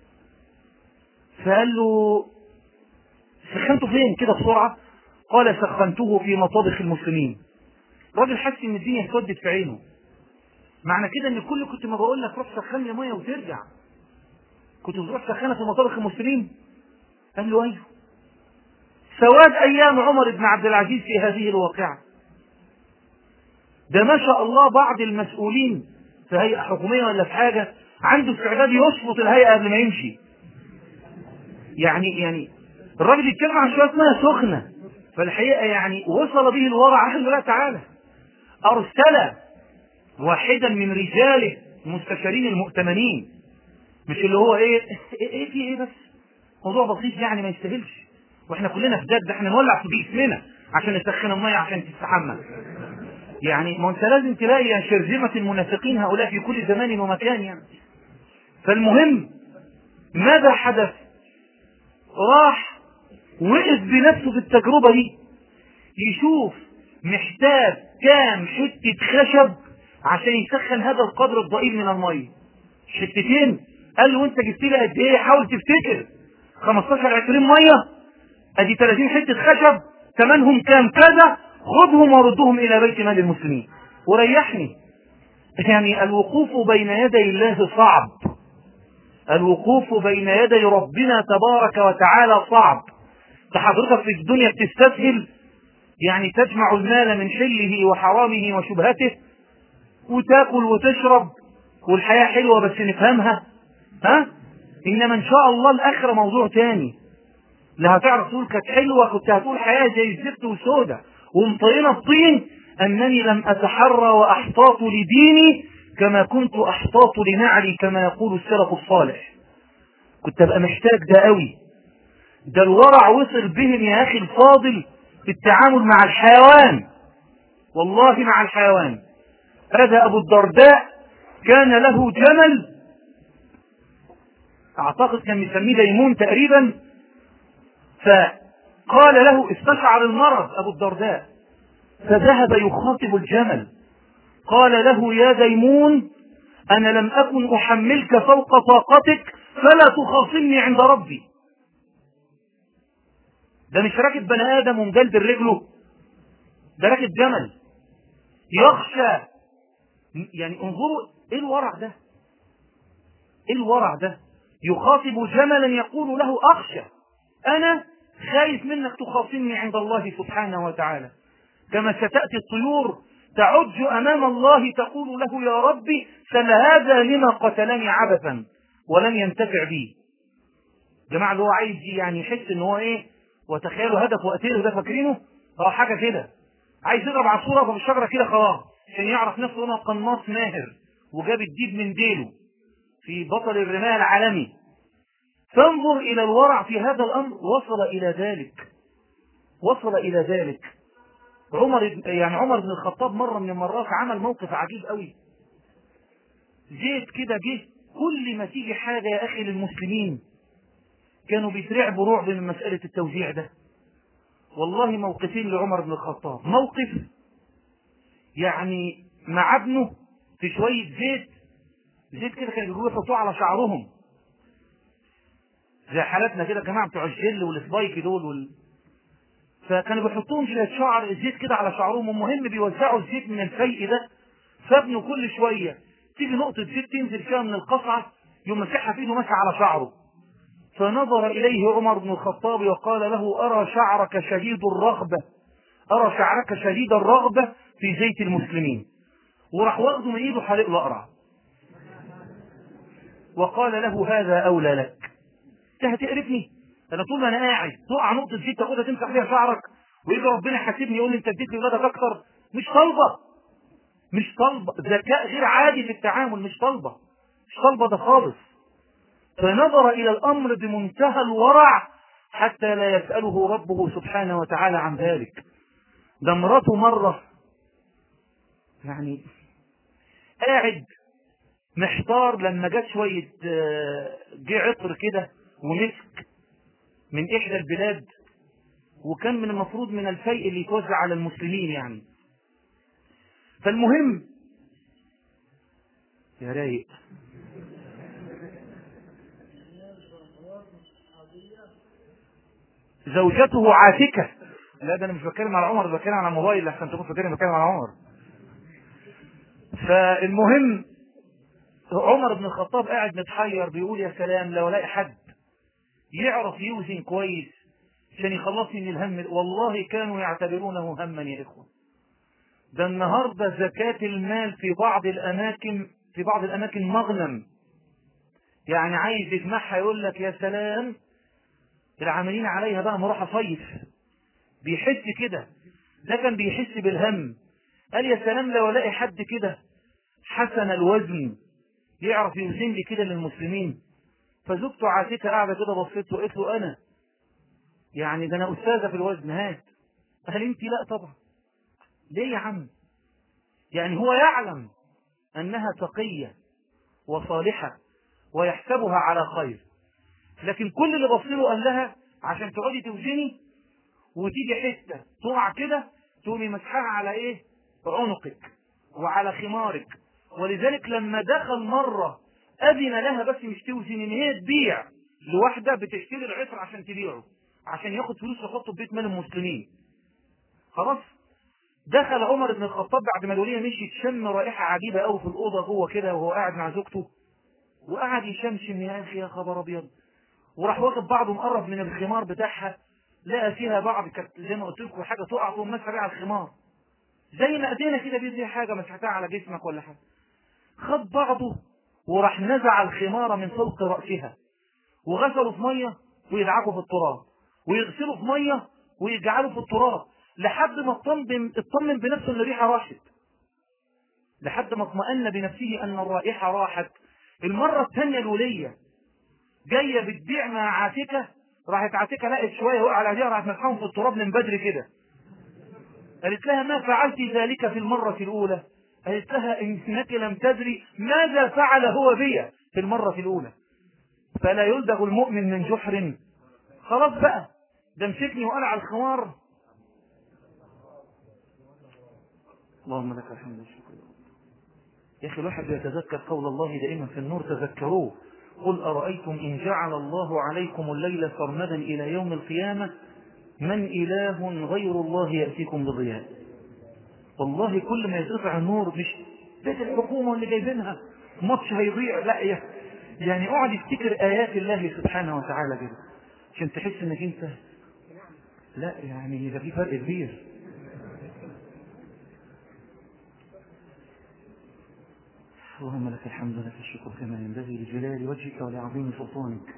فقال له سخنته فين كده بسرعة قال سخنته في مطابخ المسلمين الراجل حس ان الدنيا اسودت في عينه معنى كده ان كل كنت ما بقول لك روح سخن لي ميه وترجع كنت بتروح سخنها في مطابخ المسلمين قال له ايوه سواد ايام عمر بن عبد العزيز في هذه الواقعه ده ما شاء الله بعض المسؤولين في هيئه حكوميه ولا في حاجه عنده استعداد يشفط الهيئه قبل ما يمشي يعني يعني الراجل يتكلم عن شويه ميه سخنه فالحقيقه يعني وصل به الورع قال له لا تعالى ارسل واحدا من رجاله المستشارين المؤتمنين مش اللي هو ايه ايه, إيه في ايه بس موضوع بسيط يعني ما يستاهلش واحنا كلنا في ده احنا نولع في جسمنا عشان نسخن الميه عشان تستحمى يعني ما انت لازم تلاقي شرذمة المنافقين هؤلاء في كل زمان ومكان يعني فالمهم ماذا حدث راح وقف بنفسه في التجربة دي يشوف محتاج كام حتة خشب عشان يسخن هذا القدر الضئيل من المية حتتين قال له انت جبت لي قد ايه حاول تفتكر 15 20 ميه ادي 30 حته خشب ثمنهم كام كذا خذهم وردهم الى بيت مال المسلمين وريحني يعني الوقوف بين يدي الله صعب الوقوف بين يدي ربنا تبارك وتعالى صعب فحضرتك في الدنيا بتستسهل يعني تجمع المال من حله وحرامه وشبهته وتاكل وتشرب والحياة حلوة بس نفهمها ها انما ان شاء الله الاخرة موضوع تاني لا هتعرف تقول كانت حلوة كنت هتقول حياة زي الزفت وسودة ومطينة الطين انني لم اتحرى واحتاط لديني كما كنت احتاط لنعلي كما يقول السلف الصالح كنت ابقى محتاج ده قوي ده الورع وصل بهم يا اخي الفاضل في التعامل مع الحيوان والله مع الحيوان هذا ابو الدرداء كان له جمل اعتقد كان مسميه ديمون تقريبا فقال له استشعر المرض ابو الدرداء فذهب يخاطب الجمل قال له يا ديمون انا لم اكن احملك فوق طاقتك فلا تخاصمني عند ربي ده مش راكب بني ادم ومجلد رجله ده راكب جمل يخشى يعني انظروا ايه الورع ده ايه الورع ده يخاطب جملا يقول له اخشى انا خايف منك تخاصمني عند الله سبحانه وتعالى كما ستأتي الطيور تعج امام الله تقول له يا ربي سل هذا لما قتلني عبثا ولم ينتفع بي جماعة اللي هو عايز يعني يحس ان هو ايه وتخيلوا هدف وقتله ده فاكرينه اه حاجة كده عايز يضرب عصفورة في الشجرة كده خلاص عشان يعرف نفسه انه قناص ماهر وجاب الديب من ديله في بطل الرماية العالمي فانظر الى الورع في هذا الامر وصل الى ذلك وصل الى ذلك عمر يعني عمر بن الخطاب مرة من المرات عمل موقف عجيب قوي زيت كده جه كل ما تيجي حاجة يا اخي للمسلمين كانوا بيترعبوا رعب من مسألة التوزيع ده والله موقفين لعمر بن الخطاب موقف يعني مع ابنه في شوية زيت زيت كده كانوا بيجيبوه يحطوه على شعرهم زي حالاتنا كده الجماعة بتوع الجل والسبايك دول وال... فكانوا بيحطوهم شوية شعر زيت كده على شعرهم المهم بيوزعوا الزيت من الفيء ده فابنوا كل شوية تيجي نقطة زيت تنزل فيها من القصعة يوم مسحها في ايده مسح على شعره فنظر إليه عمر بن الخطاب وقال له أرى شعرك شديد الرغبة أرى شعرك شديد الرغبة في زيت المسلمين وراح واخده من ايده حلق له قرع وقال له هذا أولى لك انت هتقرفني انا طول ما انا قاعد تقع نقطة زيت تاخدها تمسح بيها شعرك ويجي ربنا يحاسبني يقول لي انت اديت لاولادك اكتر مش طالبة مش طالبة ذكاء غير عادي في التعامل مش طالبة مش طالبة ده خالص فنظر إلى الأمر بمنتهى الورع حتى لا يسأله ربه سبحانه وتعالى عن ذلك ده مراته مرة يعني قاعد محتار لما جت شوية جه عطر كده ومسك من إحدى البلاد وكان من المفروض من الفيء اللي يتوزع على المسلمين يعني فالمهم يا رايق زوجته عاتكة لا ده انا مش بتكلم على عمر بتكلم على الموبايل لحسن تكون فاكرني بتكلم على عمر فالمهم عمر بن الخطاب قاعد متحير بيقول يا سلام لو الاقي حد يعرف يوزن كويس عشان يخلصني من الهم والله كانوا يعتبرونه هما يا اخوه ده النهارده زكاة المال في بعض الاماكن في بعض الاماكن مغنم يعني عايز يجمعها يقول لك يا سلام العاملين عليها بقى مروح صيف بيحس كده ده كان بيحس بالهم قال يا سلام لو الاقي حد كده حسن الوزن يعرف يوزن لي كده للمسلمين فزوجته عاتكة قاعدة كده بصيت له قلت له أنا يعني ده أنا أستاذة في الوزن هات قال أنت لا طبعا ليه يا عم يعني هو يعلم أنها تقية وصالحة ويحسبها على خير لكن كل اللي بصيله قال لها عشان تقعدي توزني وتيجي حتة تقع كده تقومي مسحها على ايه عنقك وعلى خمارك ولذلك لما دخل مرة أذن لها بس مش توزن إن هي تبيع لواحدة بتشتري العطر عشان تبيعه عشان ياخد فلوس يحطه في بيت مال المسلمين خلاص دخل عمر بن الخطاب بعد ما الولية مشيت شم رائحة عجيبة قوي في الأوضة جوه كده وهو قاعد مع زوجته وقعد يشمشم يا أخي يا خبر أبيض وراح واخد بعضه مقرب من الخمار بتاعها لقى فيها بعض كانت زي ما قلت لكم حاجة تقع تقوم مسحها بيها على الخمار زي ما ايدينا كده بيدي حاجة مسحتها على جسمك ولا حاجة خد بعضه وراح نزع الخمار من فوق رأسها وغسله في مية ويدعكه في التراب ويغسله في مية ويجعله في التراب لحد ما اطمن اطمن بنفسه ان الريحة راحت لحد ما اطمأن بنفسه ان الرائحة راحت المرة الثانية الولية جاية بتبيع مع عاتكة راحت عاتكة لقت شوية وقع على ايديها راحت مسحهم في التراب من بدري كده قالت لها ما فعلت ذلك في المرة الأولى قالت لها إنك لم تدري ماذا فعل هو بي في المرة الأولى فلا يلدغ المؤمن من جحر خلاص بقى ده مسكني وأنا على الخمار اللهم لك الحمد والشكر يا أخي الواحد يتذكر قول الله دائما في النور تذكروه قل أرأيتم إن جعل الله عليكم الليل سرمدا إلى يوم القيامة من إله غير الله يأتيكم بضياء والله كل ما يترفع النور مش بيت الحكومة اللي جايبينها ماتش هيضيع لا يعني اقعد افتكر آيات الله سبحانه وتعالى كده عشان تحس انك انت لا يعني ده في فرق كبير اللهم لك الحمد ولك الشكر كما ينبغي لجلال وجهك ولعظيم سلطانك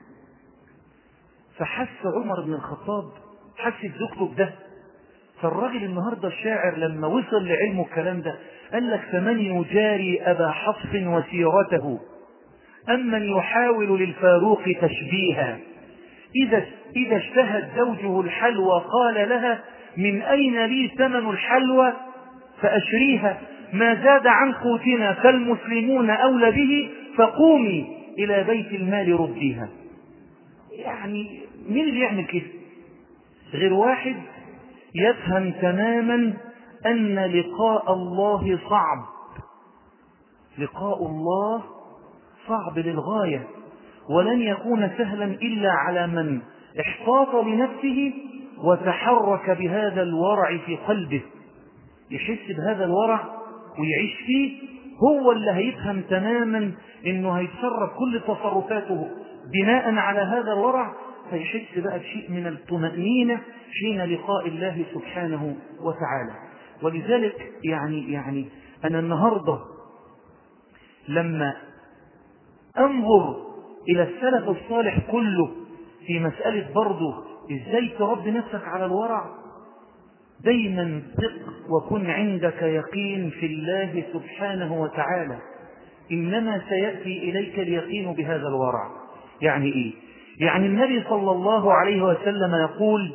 فحس عمر بن الخطاب حس زوجته بده فالراجل النهاردة الشاعر لما وصل لعلمه الكلام ده قال لك فمن يجاري أبا حفص وسيرته أم من يحاول للفاروق تشبيها إذا, إذا اشتهت زوجه الحلوى قال لها من أين لي ثمن الحلوى فأشريها ما زاد عن قوتنا فالمسلمون أولى به فقومي إلى بيت المال رديها يعني مين اللي يعمل كده غير واحد يفهم تماما أن لقاء الله صعب لقاء الله صعب للغاية ولن يكون سهلا إلا على من احتاط لنفسه وتحرك بهذا الورع في قلبه يحس بهذا الورع ويعيش فيه هو اللي هيفهم تماما انه هيتصرف كل تصرفاته بناء على هذا الورع فيحس بقى بشيء من الطمأنينة حين لقاء الله سبحانه وتعالى ولذلك يعني يعني أنا النهاردة لما أنظر إلى السلف الصالح كله في مسألة برضه إزاي تربي نفسك على الورع دايما ثق وكن عندك يقين في الله سبحانه وتعالى إنما سيأتي إليك اليقين بهذا الورع يعني إيه يعني النبي صلى الله عليه وسلم يقول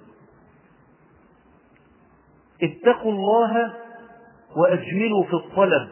اتقوا الله وأجملوا في الطلب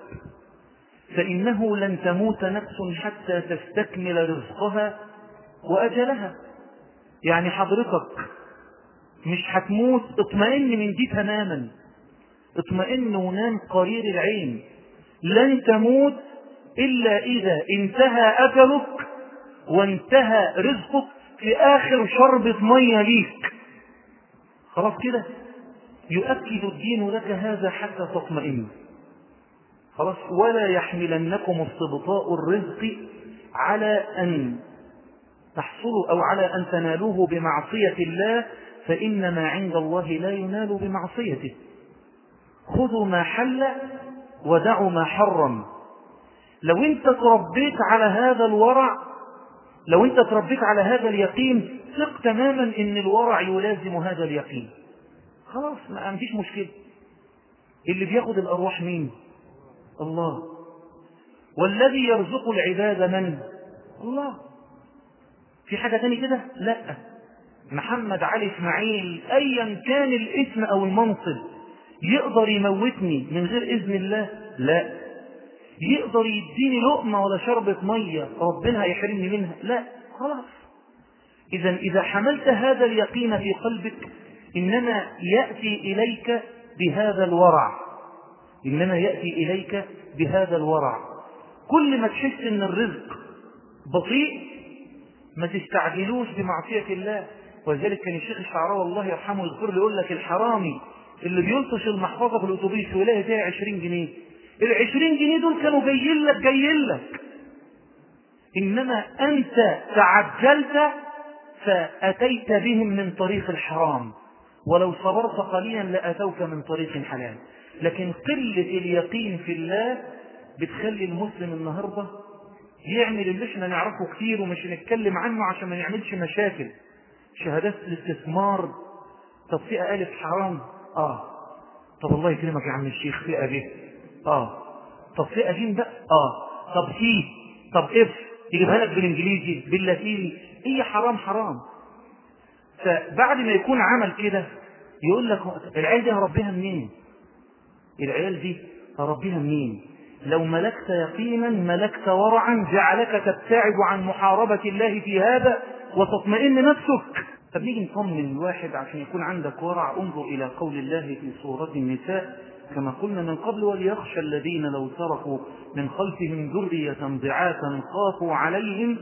فإنه لن تموت نفس حتى تستكمل رزقها وأجلها يعني حضرتك مش هتموت اطمئن من دي تماما اطمئن ونام قرير العين لن تموت إلا إذا انتهى أجلك وانتهى رزقك في آخر شربة مية ليك خلاص كده يؤكد الدين لك هذا حتى تطمئن خلاص ولا يحملنكم استبطاء الرزق على أن تحصلوا أو على أن تنالوه بمعصية الله فإن ما عند الله لا ينال بمعصيته خذوا ما حل ودعوا ما حرم لو انت تربيت على هذا الورع لو انت تربيت على هذا اليقين ثق تماما ان الورع يلازم هذا اليقين خلاص ما عنديش مشكلة اللي بياخد الأرواح مين الله والذي يرزق العباد من الله في حاجة تاني كده لا محمد علي اسماعيل ايا كان الاسم او المنصب يقدر يموتني من غير اذن الله لا يقدر يديني لقمة ولا شربة مية ربنا هيحرمني منها لا خلاص اذا اذا حملت هذا اليقين في قلبك انما يأتي اليك بهذا الورع انما يأتي اليك بهذا الورع كل ما تحس ان الرزق بطيء ما تستعجلوش بمعصية الله ولذلك كان الشيخ الشعراوي الله يرحمه يذكر لي يقول لك الحرامي اللي بيلطش المحفظة في الأتوبيس ويلاقي فيها 20 جنيه ال 20 جنيه دول كانوا جايين لك جايين لك إنما أنت تعجلت فأتيت بهم من طريق الحرام ولو صبرت قليلا لأتوك من طريق حلال لكن قلة اليقين في الله بتخلي المسلم النهاردة يعمل اللي احنا نعرفه كتير ومش نتكلم عنه عشان ما نعملش مشاكل شهادات الاستثمار طب فئة ألف حرام اه طب الله يكرمك يا عم الشيخ فئة ب اه طب فئة ج بقى اه طب سي طب اف يجيبها لك بالانجليزي باللاتيني هي حرام حرام فبعد ما يكون عمل كده يقول لك العيال دي هربيها منين العيال دي هربيها منين لو ملكت يقينا ملكت ورعا جعلك تبتعد عن محاربة الله في هذا وتطمئن نفسك طب نيجي نطمن الواحد عشان يكون عندك ورع انظر إلى قول الله في سورة النساء كما قلنا من قبل وليخشى الذين لو تركوا من خلفهم ذرية ضعافا خافوا عليهم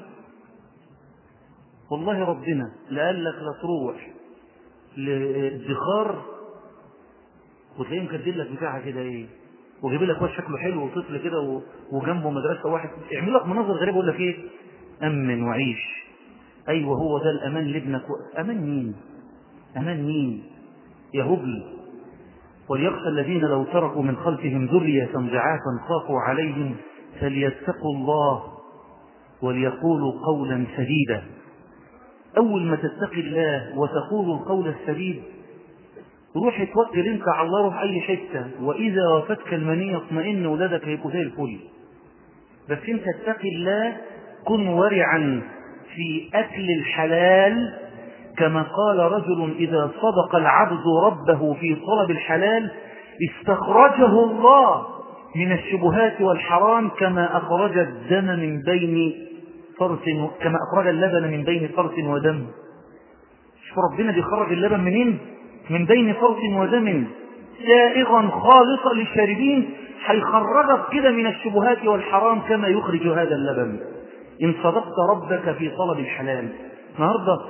والله ربنا لقال لك لا تروح للادخار وتلاقيه مكدل لك بتاعها كده ايه وجيب لك واد شكله حلو وطفل كده وجنبه مدرسه واحد يعمل لك مناظر غريبه يقول لك ايه امن وعيش ايوه هو ده الامان لابنك امان مين امان مين يا هبل وليخشى الذين لو تركوا من خلفهم ذرية ضعافا خافوا عليهم فليتقوا الله وليقولوا قولا سديدا أول ما تتقي الله وتقول القول السديد روح توكل انت على الله روح اي حته واذا وفتك المنيه اطمئن ولادك هيبقوا زي الفل بس انت اتقي الله كن ورعا في اكل الحلال كما قال رجل اذا صدق العبد ربه في طلب الحلال استخرجه الله من الشبهات والحرام كما اخرج الدم من بين فرس كما اخرج اللبن من بين فرس ودم شوف ربنا بيخرج اللبن منين من بين فرس ودم سائغا خالصا للشاربين هيخرجك كده من الشبهات والحرام كما يخرج هذا اللبن إن صدقت ربك في طلب الحلال النهاردة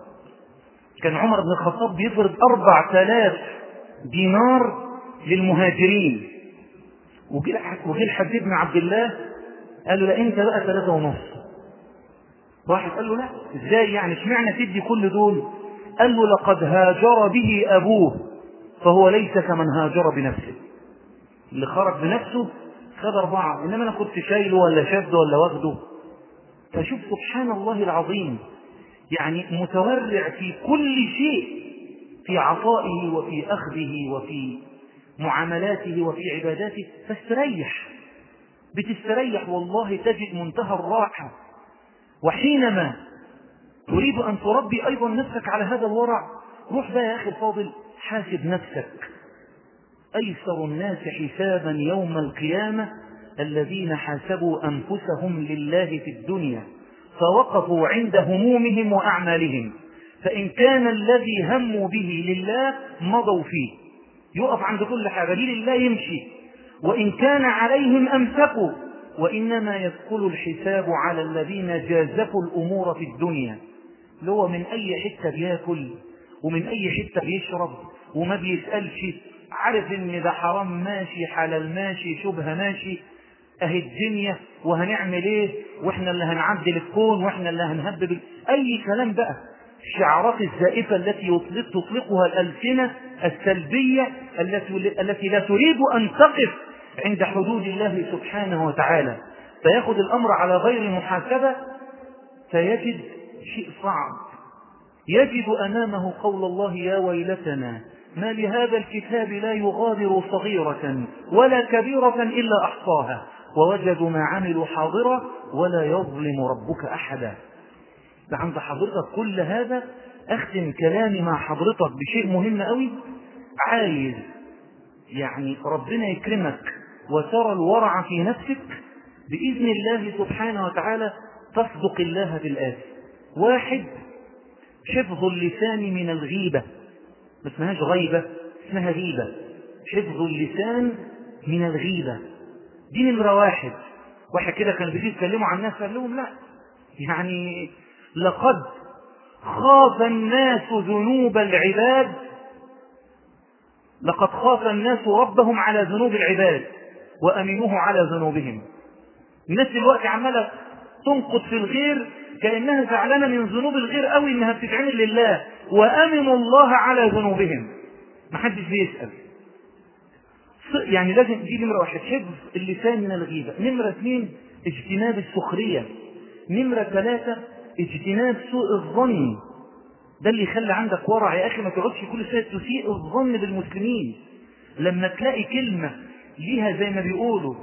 كان عمر بن الخطاب بيفرض أربع آلاف دينار للمهاجرين وجه الحبيب بن عبد الله قال له لا انت بقى ثلاثة ونص واحد قال له لا ازاي يعني اشمعنى تدي كل دول قال له لقد هاجر به ابوه فهو ليس كمن هاجر بنفسه اللي خرج بنفسه خد أربعة إنما أنا كنت شايله ولا شاده ولا واخده فشوف سبحان الله العظيم يعني متورع في كل شيء في عطائه وفي أخذه وفي معاملاته وفي عباداته فاستريح بتستريح والله تجد منتهى الراحة وحينما تريد أن تربي أيضا نفسك على هذا الورع روح بقى يا أخي الفاضل حاسب نفسك أيسر الناس حسابا يوم القيامة الذين حاسبوا أنفسهم لله في الدنيا فوقفوا عند همومهم وأعمالهم فإن كان الذي هموا به لله مضوا فيه يقف عند كل حاجة دي لله يمشي وإن كان عليهم أمسكوا وإنما يدخل الحساب على الذين جازفوا الأمور في الدنيا اللي هو من أي حتة بياكل ومن أي حتة بيشرب وما بيسألش عارف ان ده حرام ماشي حلال ماشي شبهة ماشي اهي الدنيا وهنعمل ايه واحنا اللي هنعدل الكون واحنا اللي هنهبب اي كلام بقى الشعارات الزائفة التي يطلق تطلقها الألسنة السلبية التي التي لا تريد أن تقف عند حدود الله سبحانه وتعالى فيأخذ الأمر على غير محاسبة فيجد شيء صعب يجد أمامه قول الله يا ويلتنا ما لهذا الكتاب لا يغادر صغيرة ولا كبيرة إلا أحصاها ووجدوا ما عملوا حاضرة ولا يظلم ربك أحدا عند حضرتك كل هذا أختم كلامي مع حضرتك بشيء مهم قوي عايز يعني ربنا يكرمك وترى الورع في نفسك بإذن الله سبحانه وتعالى تصدق الله بالآتي واحد حفظ اللسان من الغيبة ما اسمهاش غيبة اسمها غيبة حفظ اللسان من الغيبة دي نمرة واحد واحد كده كان بيجي يتكلموا عن الناس قال لهم لا يعني لقد خاف الناس ذنوب العباد لقد خاف الناس ربهم على ذنوب العباد وأمنوه على ذنوبهم الناس دلوقتي عمالة تنقض في الغير كأنها زعلانة من ذنوب الغير قوي إنها بتتعمل لله وأمنوا الله على ذنوبهم محدش بيسأل يعني لازم دي نمرة واحد حفظ اللسان من الغيبة نمرة اثنين اجتناب السخرية نمرة ثلاثة اجتناب سوء الظن ده اللي يخلي عندك ورع يا أخي ما تقعدش كل شوية تسيء الظن بالمسلمين لما تلاقي كلمة ليها زي ما بيقولوا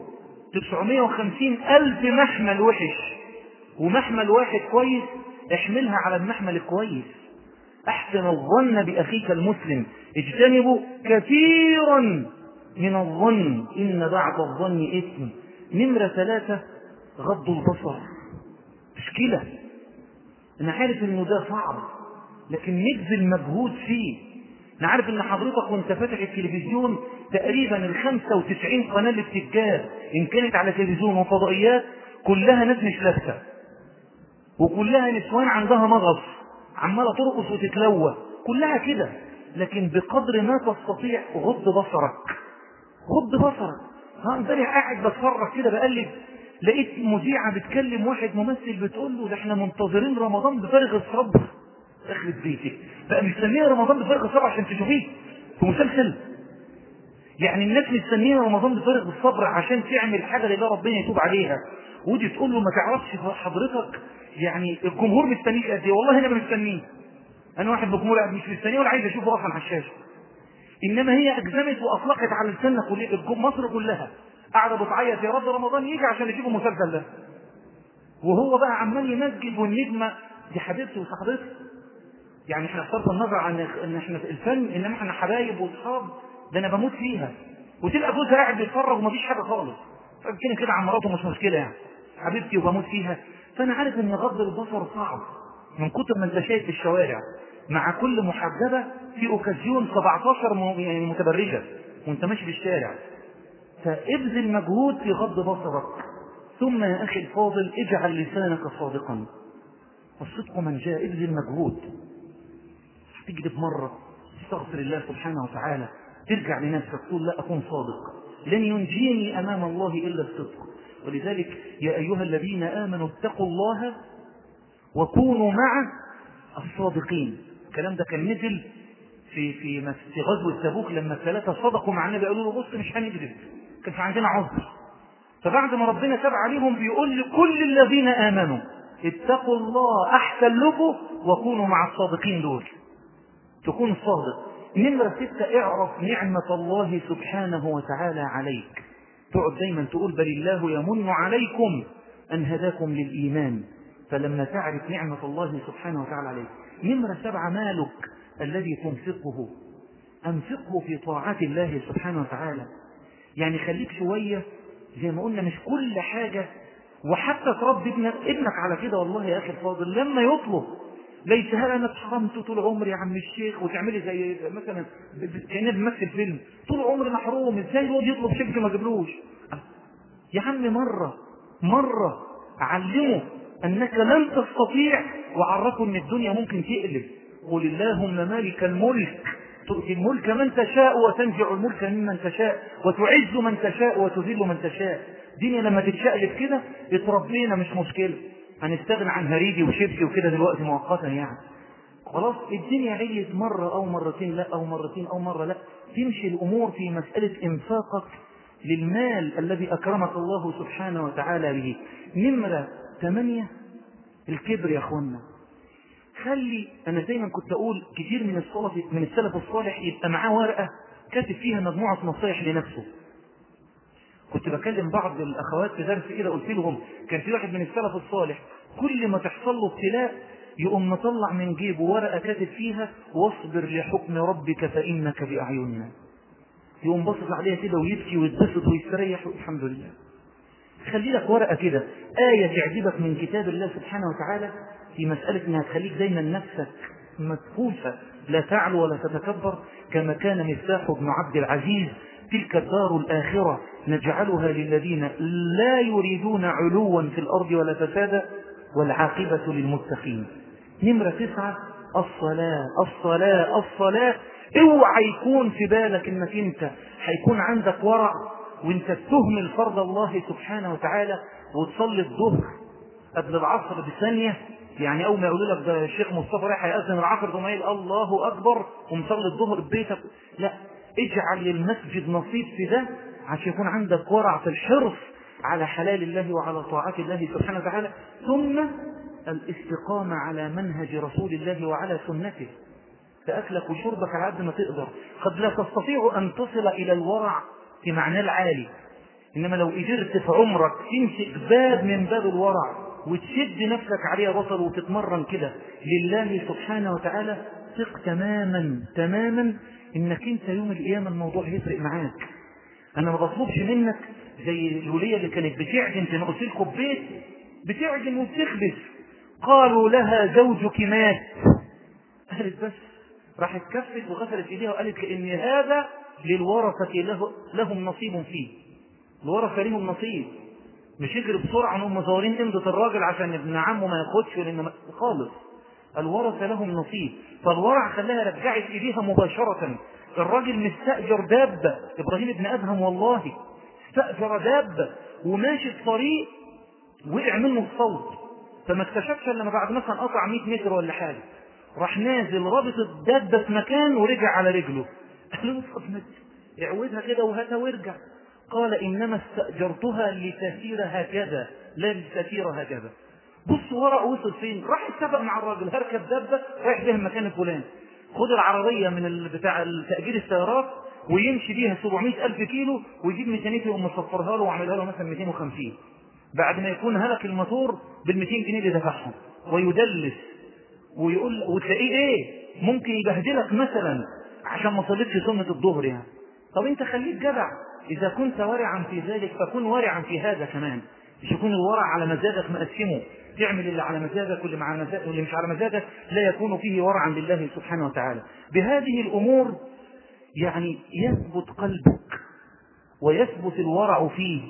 950 ألف محمل وحش ومحمل واحد كويس احملها على المحمل الكويس احسن الظن بأخيك المسلم اجتنبوا كثيرا من الظن إن بعض الظن إثم نمرة ثلاثة غض البصر مشكلة أنا عارف إنه ده صعب لكن نبذل مجهود فيه أنا عارف إن حضرتك وأنت فاتح التلفزيون تقريبا ال 95 قناة اللي بتتجاب إن كانت على تلفزيون وفضائيات كلها ناس مش لابسة وكلها نسوان عندها مغص عمالة ترقص وتتلوى كلها كده لكن بقدر ما تستطيع غض بصرك غض بصرك ها امبارح قاعد بتفرج كده بقلب لقيت مذيعة بتكلم واحد ممثل بتقول له ده احنا منتظرين رمضان بفارغ الصبر دخلت بيتك بقى مستنيه رمضان بفارغ الصبر عشان تشوفيه في مسلسل يعني الناس مستنيه رمضان بفارغ الصبر عشان تعمل حاجه لله ربنا يتوب عليها ودي تقول له ما تعرفش حضرتك يعني الجمهور مستنيك قد ايه والله انا مستنيه انا واحد بجمهور قاعد مش مستنيه ولا عايز اشوفه اصلا على الشاشه انما هي اجزمت واطلقت على لساننا كل مصر كلها قاعده بتعيط يا رب رمضان يجي عشان يجيبوا المسلسل ده وهو بقى عمال يمجد والنجمه دي حبيبتي وصاحبتي يعني احنا بصرف النظر عن ان احنا في الفن انما احنا حبايب واصحاب ده انا بموت فيها وتلقى جوزها قاعد بيتفرج ومفيش حاجه خالص فكده كده عن مراته مش مشكله يعني حبيبتي وبموت فيها فانا عارف ان غض البصر صعب من كتر ما انت شايف في الشوارع مع كل محجبه في اوكازيون 17 يعني متبرجه وانت ماشي في الشارع فابذل مجهود في غض بصرك ثم يا أخي الفاضل اجعل لسانك صادقا والصدق من جاء ابذل مجهود تكذب مرة تستغفر الله سبحانه وتعالى ترجع لنفسك تقول لا أكون صادق لن ينجيني أمام الله إلا الصدق ولذلك يا أيها الذين آمنوا اتقوا الله وكونوا مع الصادقين الكلام ده كان نزل في في في غزوة تبوك لما الثلاثة صدقوا مع النبي قالوا له بص مش هنكذب كان في عندنا عذر فبعد ما ربنا تاب عليهم بيقول لكل الذين آمنوا اتقوا الله أحسن لكم وكونوا مع الصادقين دول تكون صادق نمرة ستة اعرف نعمة الله سبحانه وتعالى عليك تقعد دايما تقول بل الله يمن عليكم أن هداكم للإيمان فلما تعرف نعمة الله سبحانه وتعالى عليك نمرة سبعة مالك الذي تنفقه أنفقه في طاعات الله سبحانه وتعالى يعني خليك شوية زي ما قلنا مش كل حاجة وحتى تربي ابنك, ابنك على كده والله يا أخي الفاضل لما يطلب ليس هذا انا اتحرمت طول عمري يا عم الشيخ وتعملي زي مثلا كاننا بنمثل فيلم طول عمري محروم ازاي الواد يطلب شبك ما جبلوش يا عم مرة مرة علمه انك لن تستطيع وعرفه ان الدنيا ممكن تقلب قل اللهم مالك الملك تؤتي الملك من تشاء وتنزع الملك ممن تشاء وتعز من تشاء وتذل من تشاء الدنيا لما تتشقلب كده اتربينا مش مشكلة هنستغنى عن هريدي وشبكي وكده دلوقتي مؤقتا يعني خلاص الدنيا عليت مرة أو مرتين لا أو مرتين أو مرة لا تمشي الأمور في مسألة إنفاقك للمال الذي أكرمك الله سبحانه وتعالى به نمرة ثمانية الكبر يا أخوانا خلي أنا دايما كنت أقول كتير من السلف من السلف الصالح يبقى معاه ورقة كاتب فيها مجموعة نصايح لنفسه كنت بكلم بعض الأخوات في درس كده قلت لهم كان في واحد من السلف الصالح كل ما تحصل له ابتلاء يقوم مطلع من جيبه ورقة كاتب فيها واصبر لحكم ربك فإنك بأعيننا يقوم باصص عليها كده ويبكي ويتبسط ويستريح الحمد لله خلي لك ورقة كده آية تعجبك من كتاب الله سبحانه وتعالى في مسألة انها تخليك دايما نفسك مدفوسة لا تعلو ولا تتكبر كما كان مفتاح بن عبد العزيز تلك الدار الآخرة نجعلها للذين لا يريدون علوا في الأرض ولا فسادا والعاقبة للمتقين نمرة تسعة الصلاة الصلاة الصلاة اوعى يكون في بالك انك انت هيكون عندك ورع وانت تهمل فرض الله سبحانه وتعالى وتصلي الظهر قبل العصر بثانية يعني اول ما يقولوا لك ده الشيخ مصطفى رايح هيأذن العصر تقوم قايل الله اكبر ومصلي الظهر ببيتك لا اجعل للمسجد نصيب في ده عشان يكون عندك ورع في الحرص على حلال الله وعلى طاعات الله سبحانه وتعالى ثم الاستقامة على منهج رسول الله وعلى سنته فأكلك وشربك على قد ما تقدر قد لا تستطيع أن تصل إلى الورع في معناه العالي إنما لو قدرت في عمرك تمسك باب من باب الورع وتشد نفسك عليه بصر وتتمرن كده لله سبحانه وتعالى ثق تماما تماما انك انت يوم القيامة الموضوع هيفرق معاك انا ما بطلبش منك زي الولية اللي كانت بتعجن زي ما قلت لكم بيت بتعجن وبتخبز قالوا لها زوجك مات قالت بس راحت كفت وغسلت ايديها وقالت لان هذا للورثة له لهم نصيب فيه الورثة لهم نصيب مش يجري بسرعة انهم مزورين امضة الراجل عشان ابن عمه ما ياخدش لان خالص الورثة لهم نصيب فالورع خلاها رجعت ايديها مباشرة الراجل مستأجر دابة ابراهيم ابن ادهم والله استأجر دابة وماشي الطريق وقع منه الصوت فما اكتشفش الا لما بعد مثلا قطع 100 متر ولا حاجة راح نازل رابط الدابة في مكان ورجع على رجله قال له صدمت اعودها كده وهاتها وارجع قال انما استأجرتها لتسير هكذا لا لتسير هكذا بص ورق وصل فين راح اتفق مع الراجل هركب دابة رايح بيها المكان الفلاني خد العربية من بتاع تأجير السيارات ويمشي بيها 700 ألف كيلو ويجيب ميكانيكي يقوم مصفرها له وعملها له مثلا 250 بعد ما يكون هلك الموتور بال 200 جنيه اللي دفعهم ويدلس ويقول وتلاقيه ايه ممكن يبهدلك مثلا عشان ما صليتش سنة الظهر يعني طب انت خليك جدع اذا كنت ورعا في ذلك فكن ورعا في هذا كمان مش يكون الورع على مزاجك مقسمه تعمل اللي على مزاجك واللي, مع مزاجك واللي مش على مزاجك لا يكون فيه ورعا لله سبحانه وتعالى بهذه الأمور يعني يثبت قلبك ويثبت الورع فيه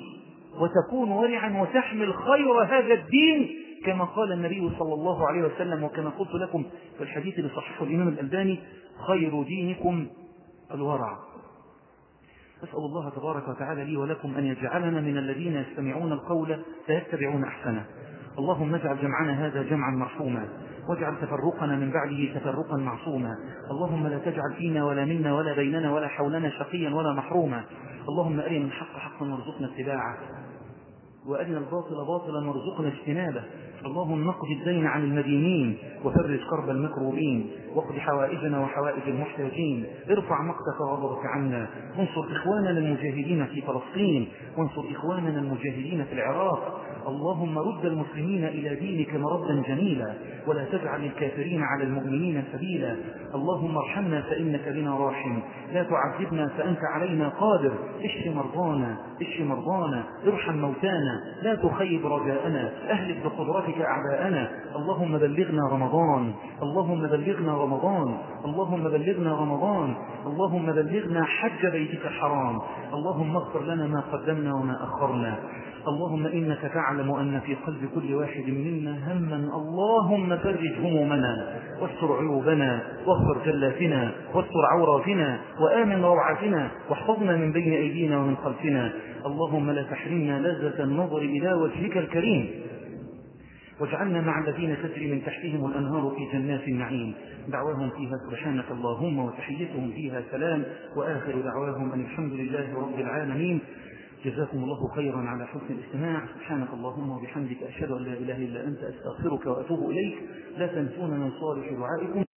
وتكون ورعا وتحمل خير هذا الدين كما قال النبي صلى الله عليه وسلم وكما قلت لكم في الحديث اللي صححه الإمام الألباني خير دينكم الورع أسأل الله تبارك وتعالى لي ولكم أن يجعلنا من الذين يستمعون القول فيتبعون أحسنه اللهم اجعل جمعنا هذا جمعا مرحوما واجعل تفرقنا من بعده تفرقا معصوما اللهم لا تجعل فينا ولا منا ولا بيننا ولا حولنا شقيا ولا محروما اللهم أرنا الحق حقا وارزقنا اتباعه وأرنا الباطل باطلا وارزقنا اجتنابه اللهم نقض الدين عن المدينين وفرج كرب المكروبين واقض حوائجنا وحوائج المحتاجين ارفع مقتك وغضبك عنا وانصر إخواننا المجاهدين في فلسطين وانصر إخواننا المجاهدين في العراق اللهم رد المسلمين إلى دينك مردا جميلا ولا تجعل الكافرين على المؤمنين سبيلا اللهم ارحمنا فإنك بنا راحم لا تعذبنا فأنت علينا قادر اشف مرضانا اشف مرضانا ارحم موتانا لا تخيب رجاءنا أهلك بقدرتك أعداءنا اللهم بلغنا رمضان اللهم بلغنا رمضان اللهم بلغنا رمضان اللهم بلغنا حج بيتك الحرام اللهم اغفر لنا ما قدمنا وما أخرنا اللهم إنك تعلم أن في قلب كل واحد منا هما اللهم فرج همومنا واستر عيوبنا واغفر جلاتنا واستر عوراتنا وآمن روعتنا واحفظنا من بين أيدينا ومن خلفنا اللهم لا تحرمنا لذة النظر إلى وجهك الكريم واجعلنا مع الذين تجري من تحتهم الأنهار في جنات النعيم دعواهم فيها سبحانك اللهم وتحيتهم فيها سلام وآخر دعواهم أن الحمد لله رب العالمين جزاكم الله خيرا على حسن الاستماع سبحانك اللهم وبحمدك أشهد أن لا إله إلا أنت أستغفرك وأتوب إليك لا تنسون من صالح دعائكم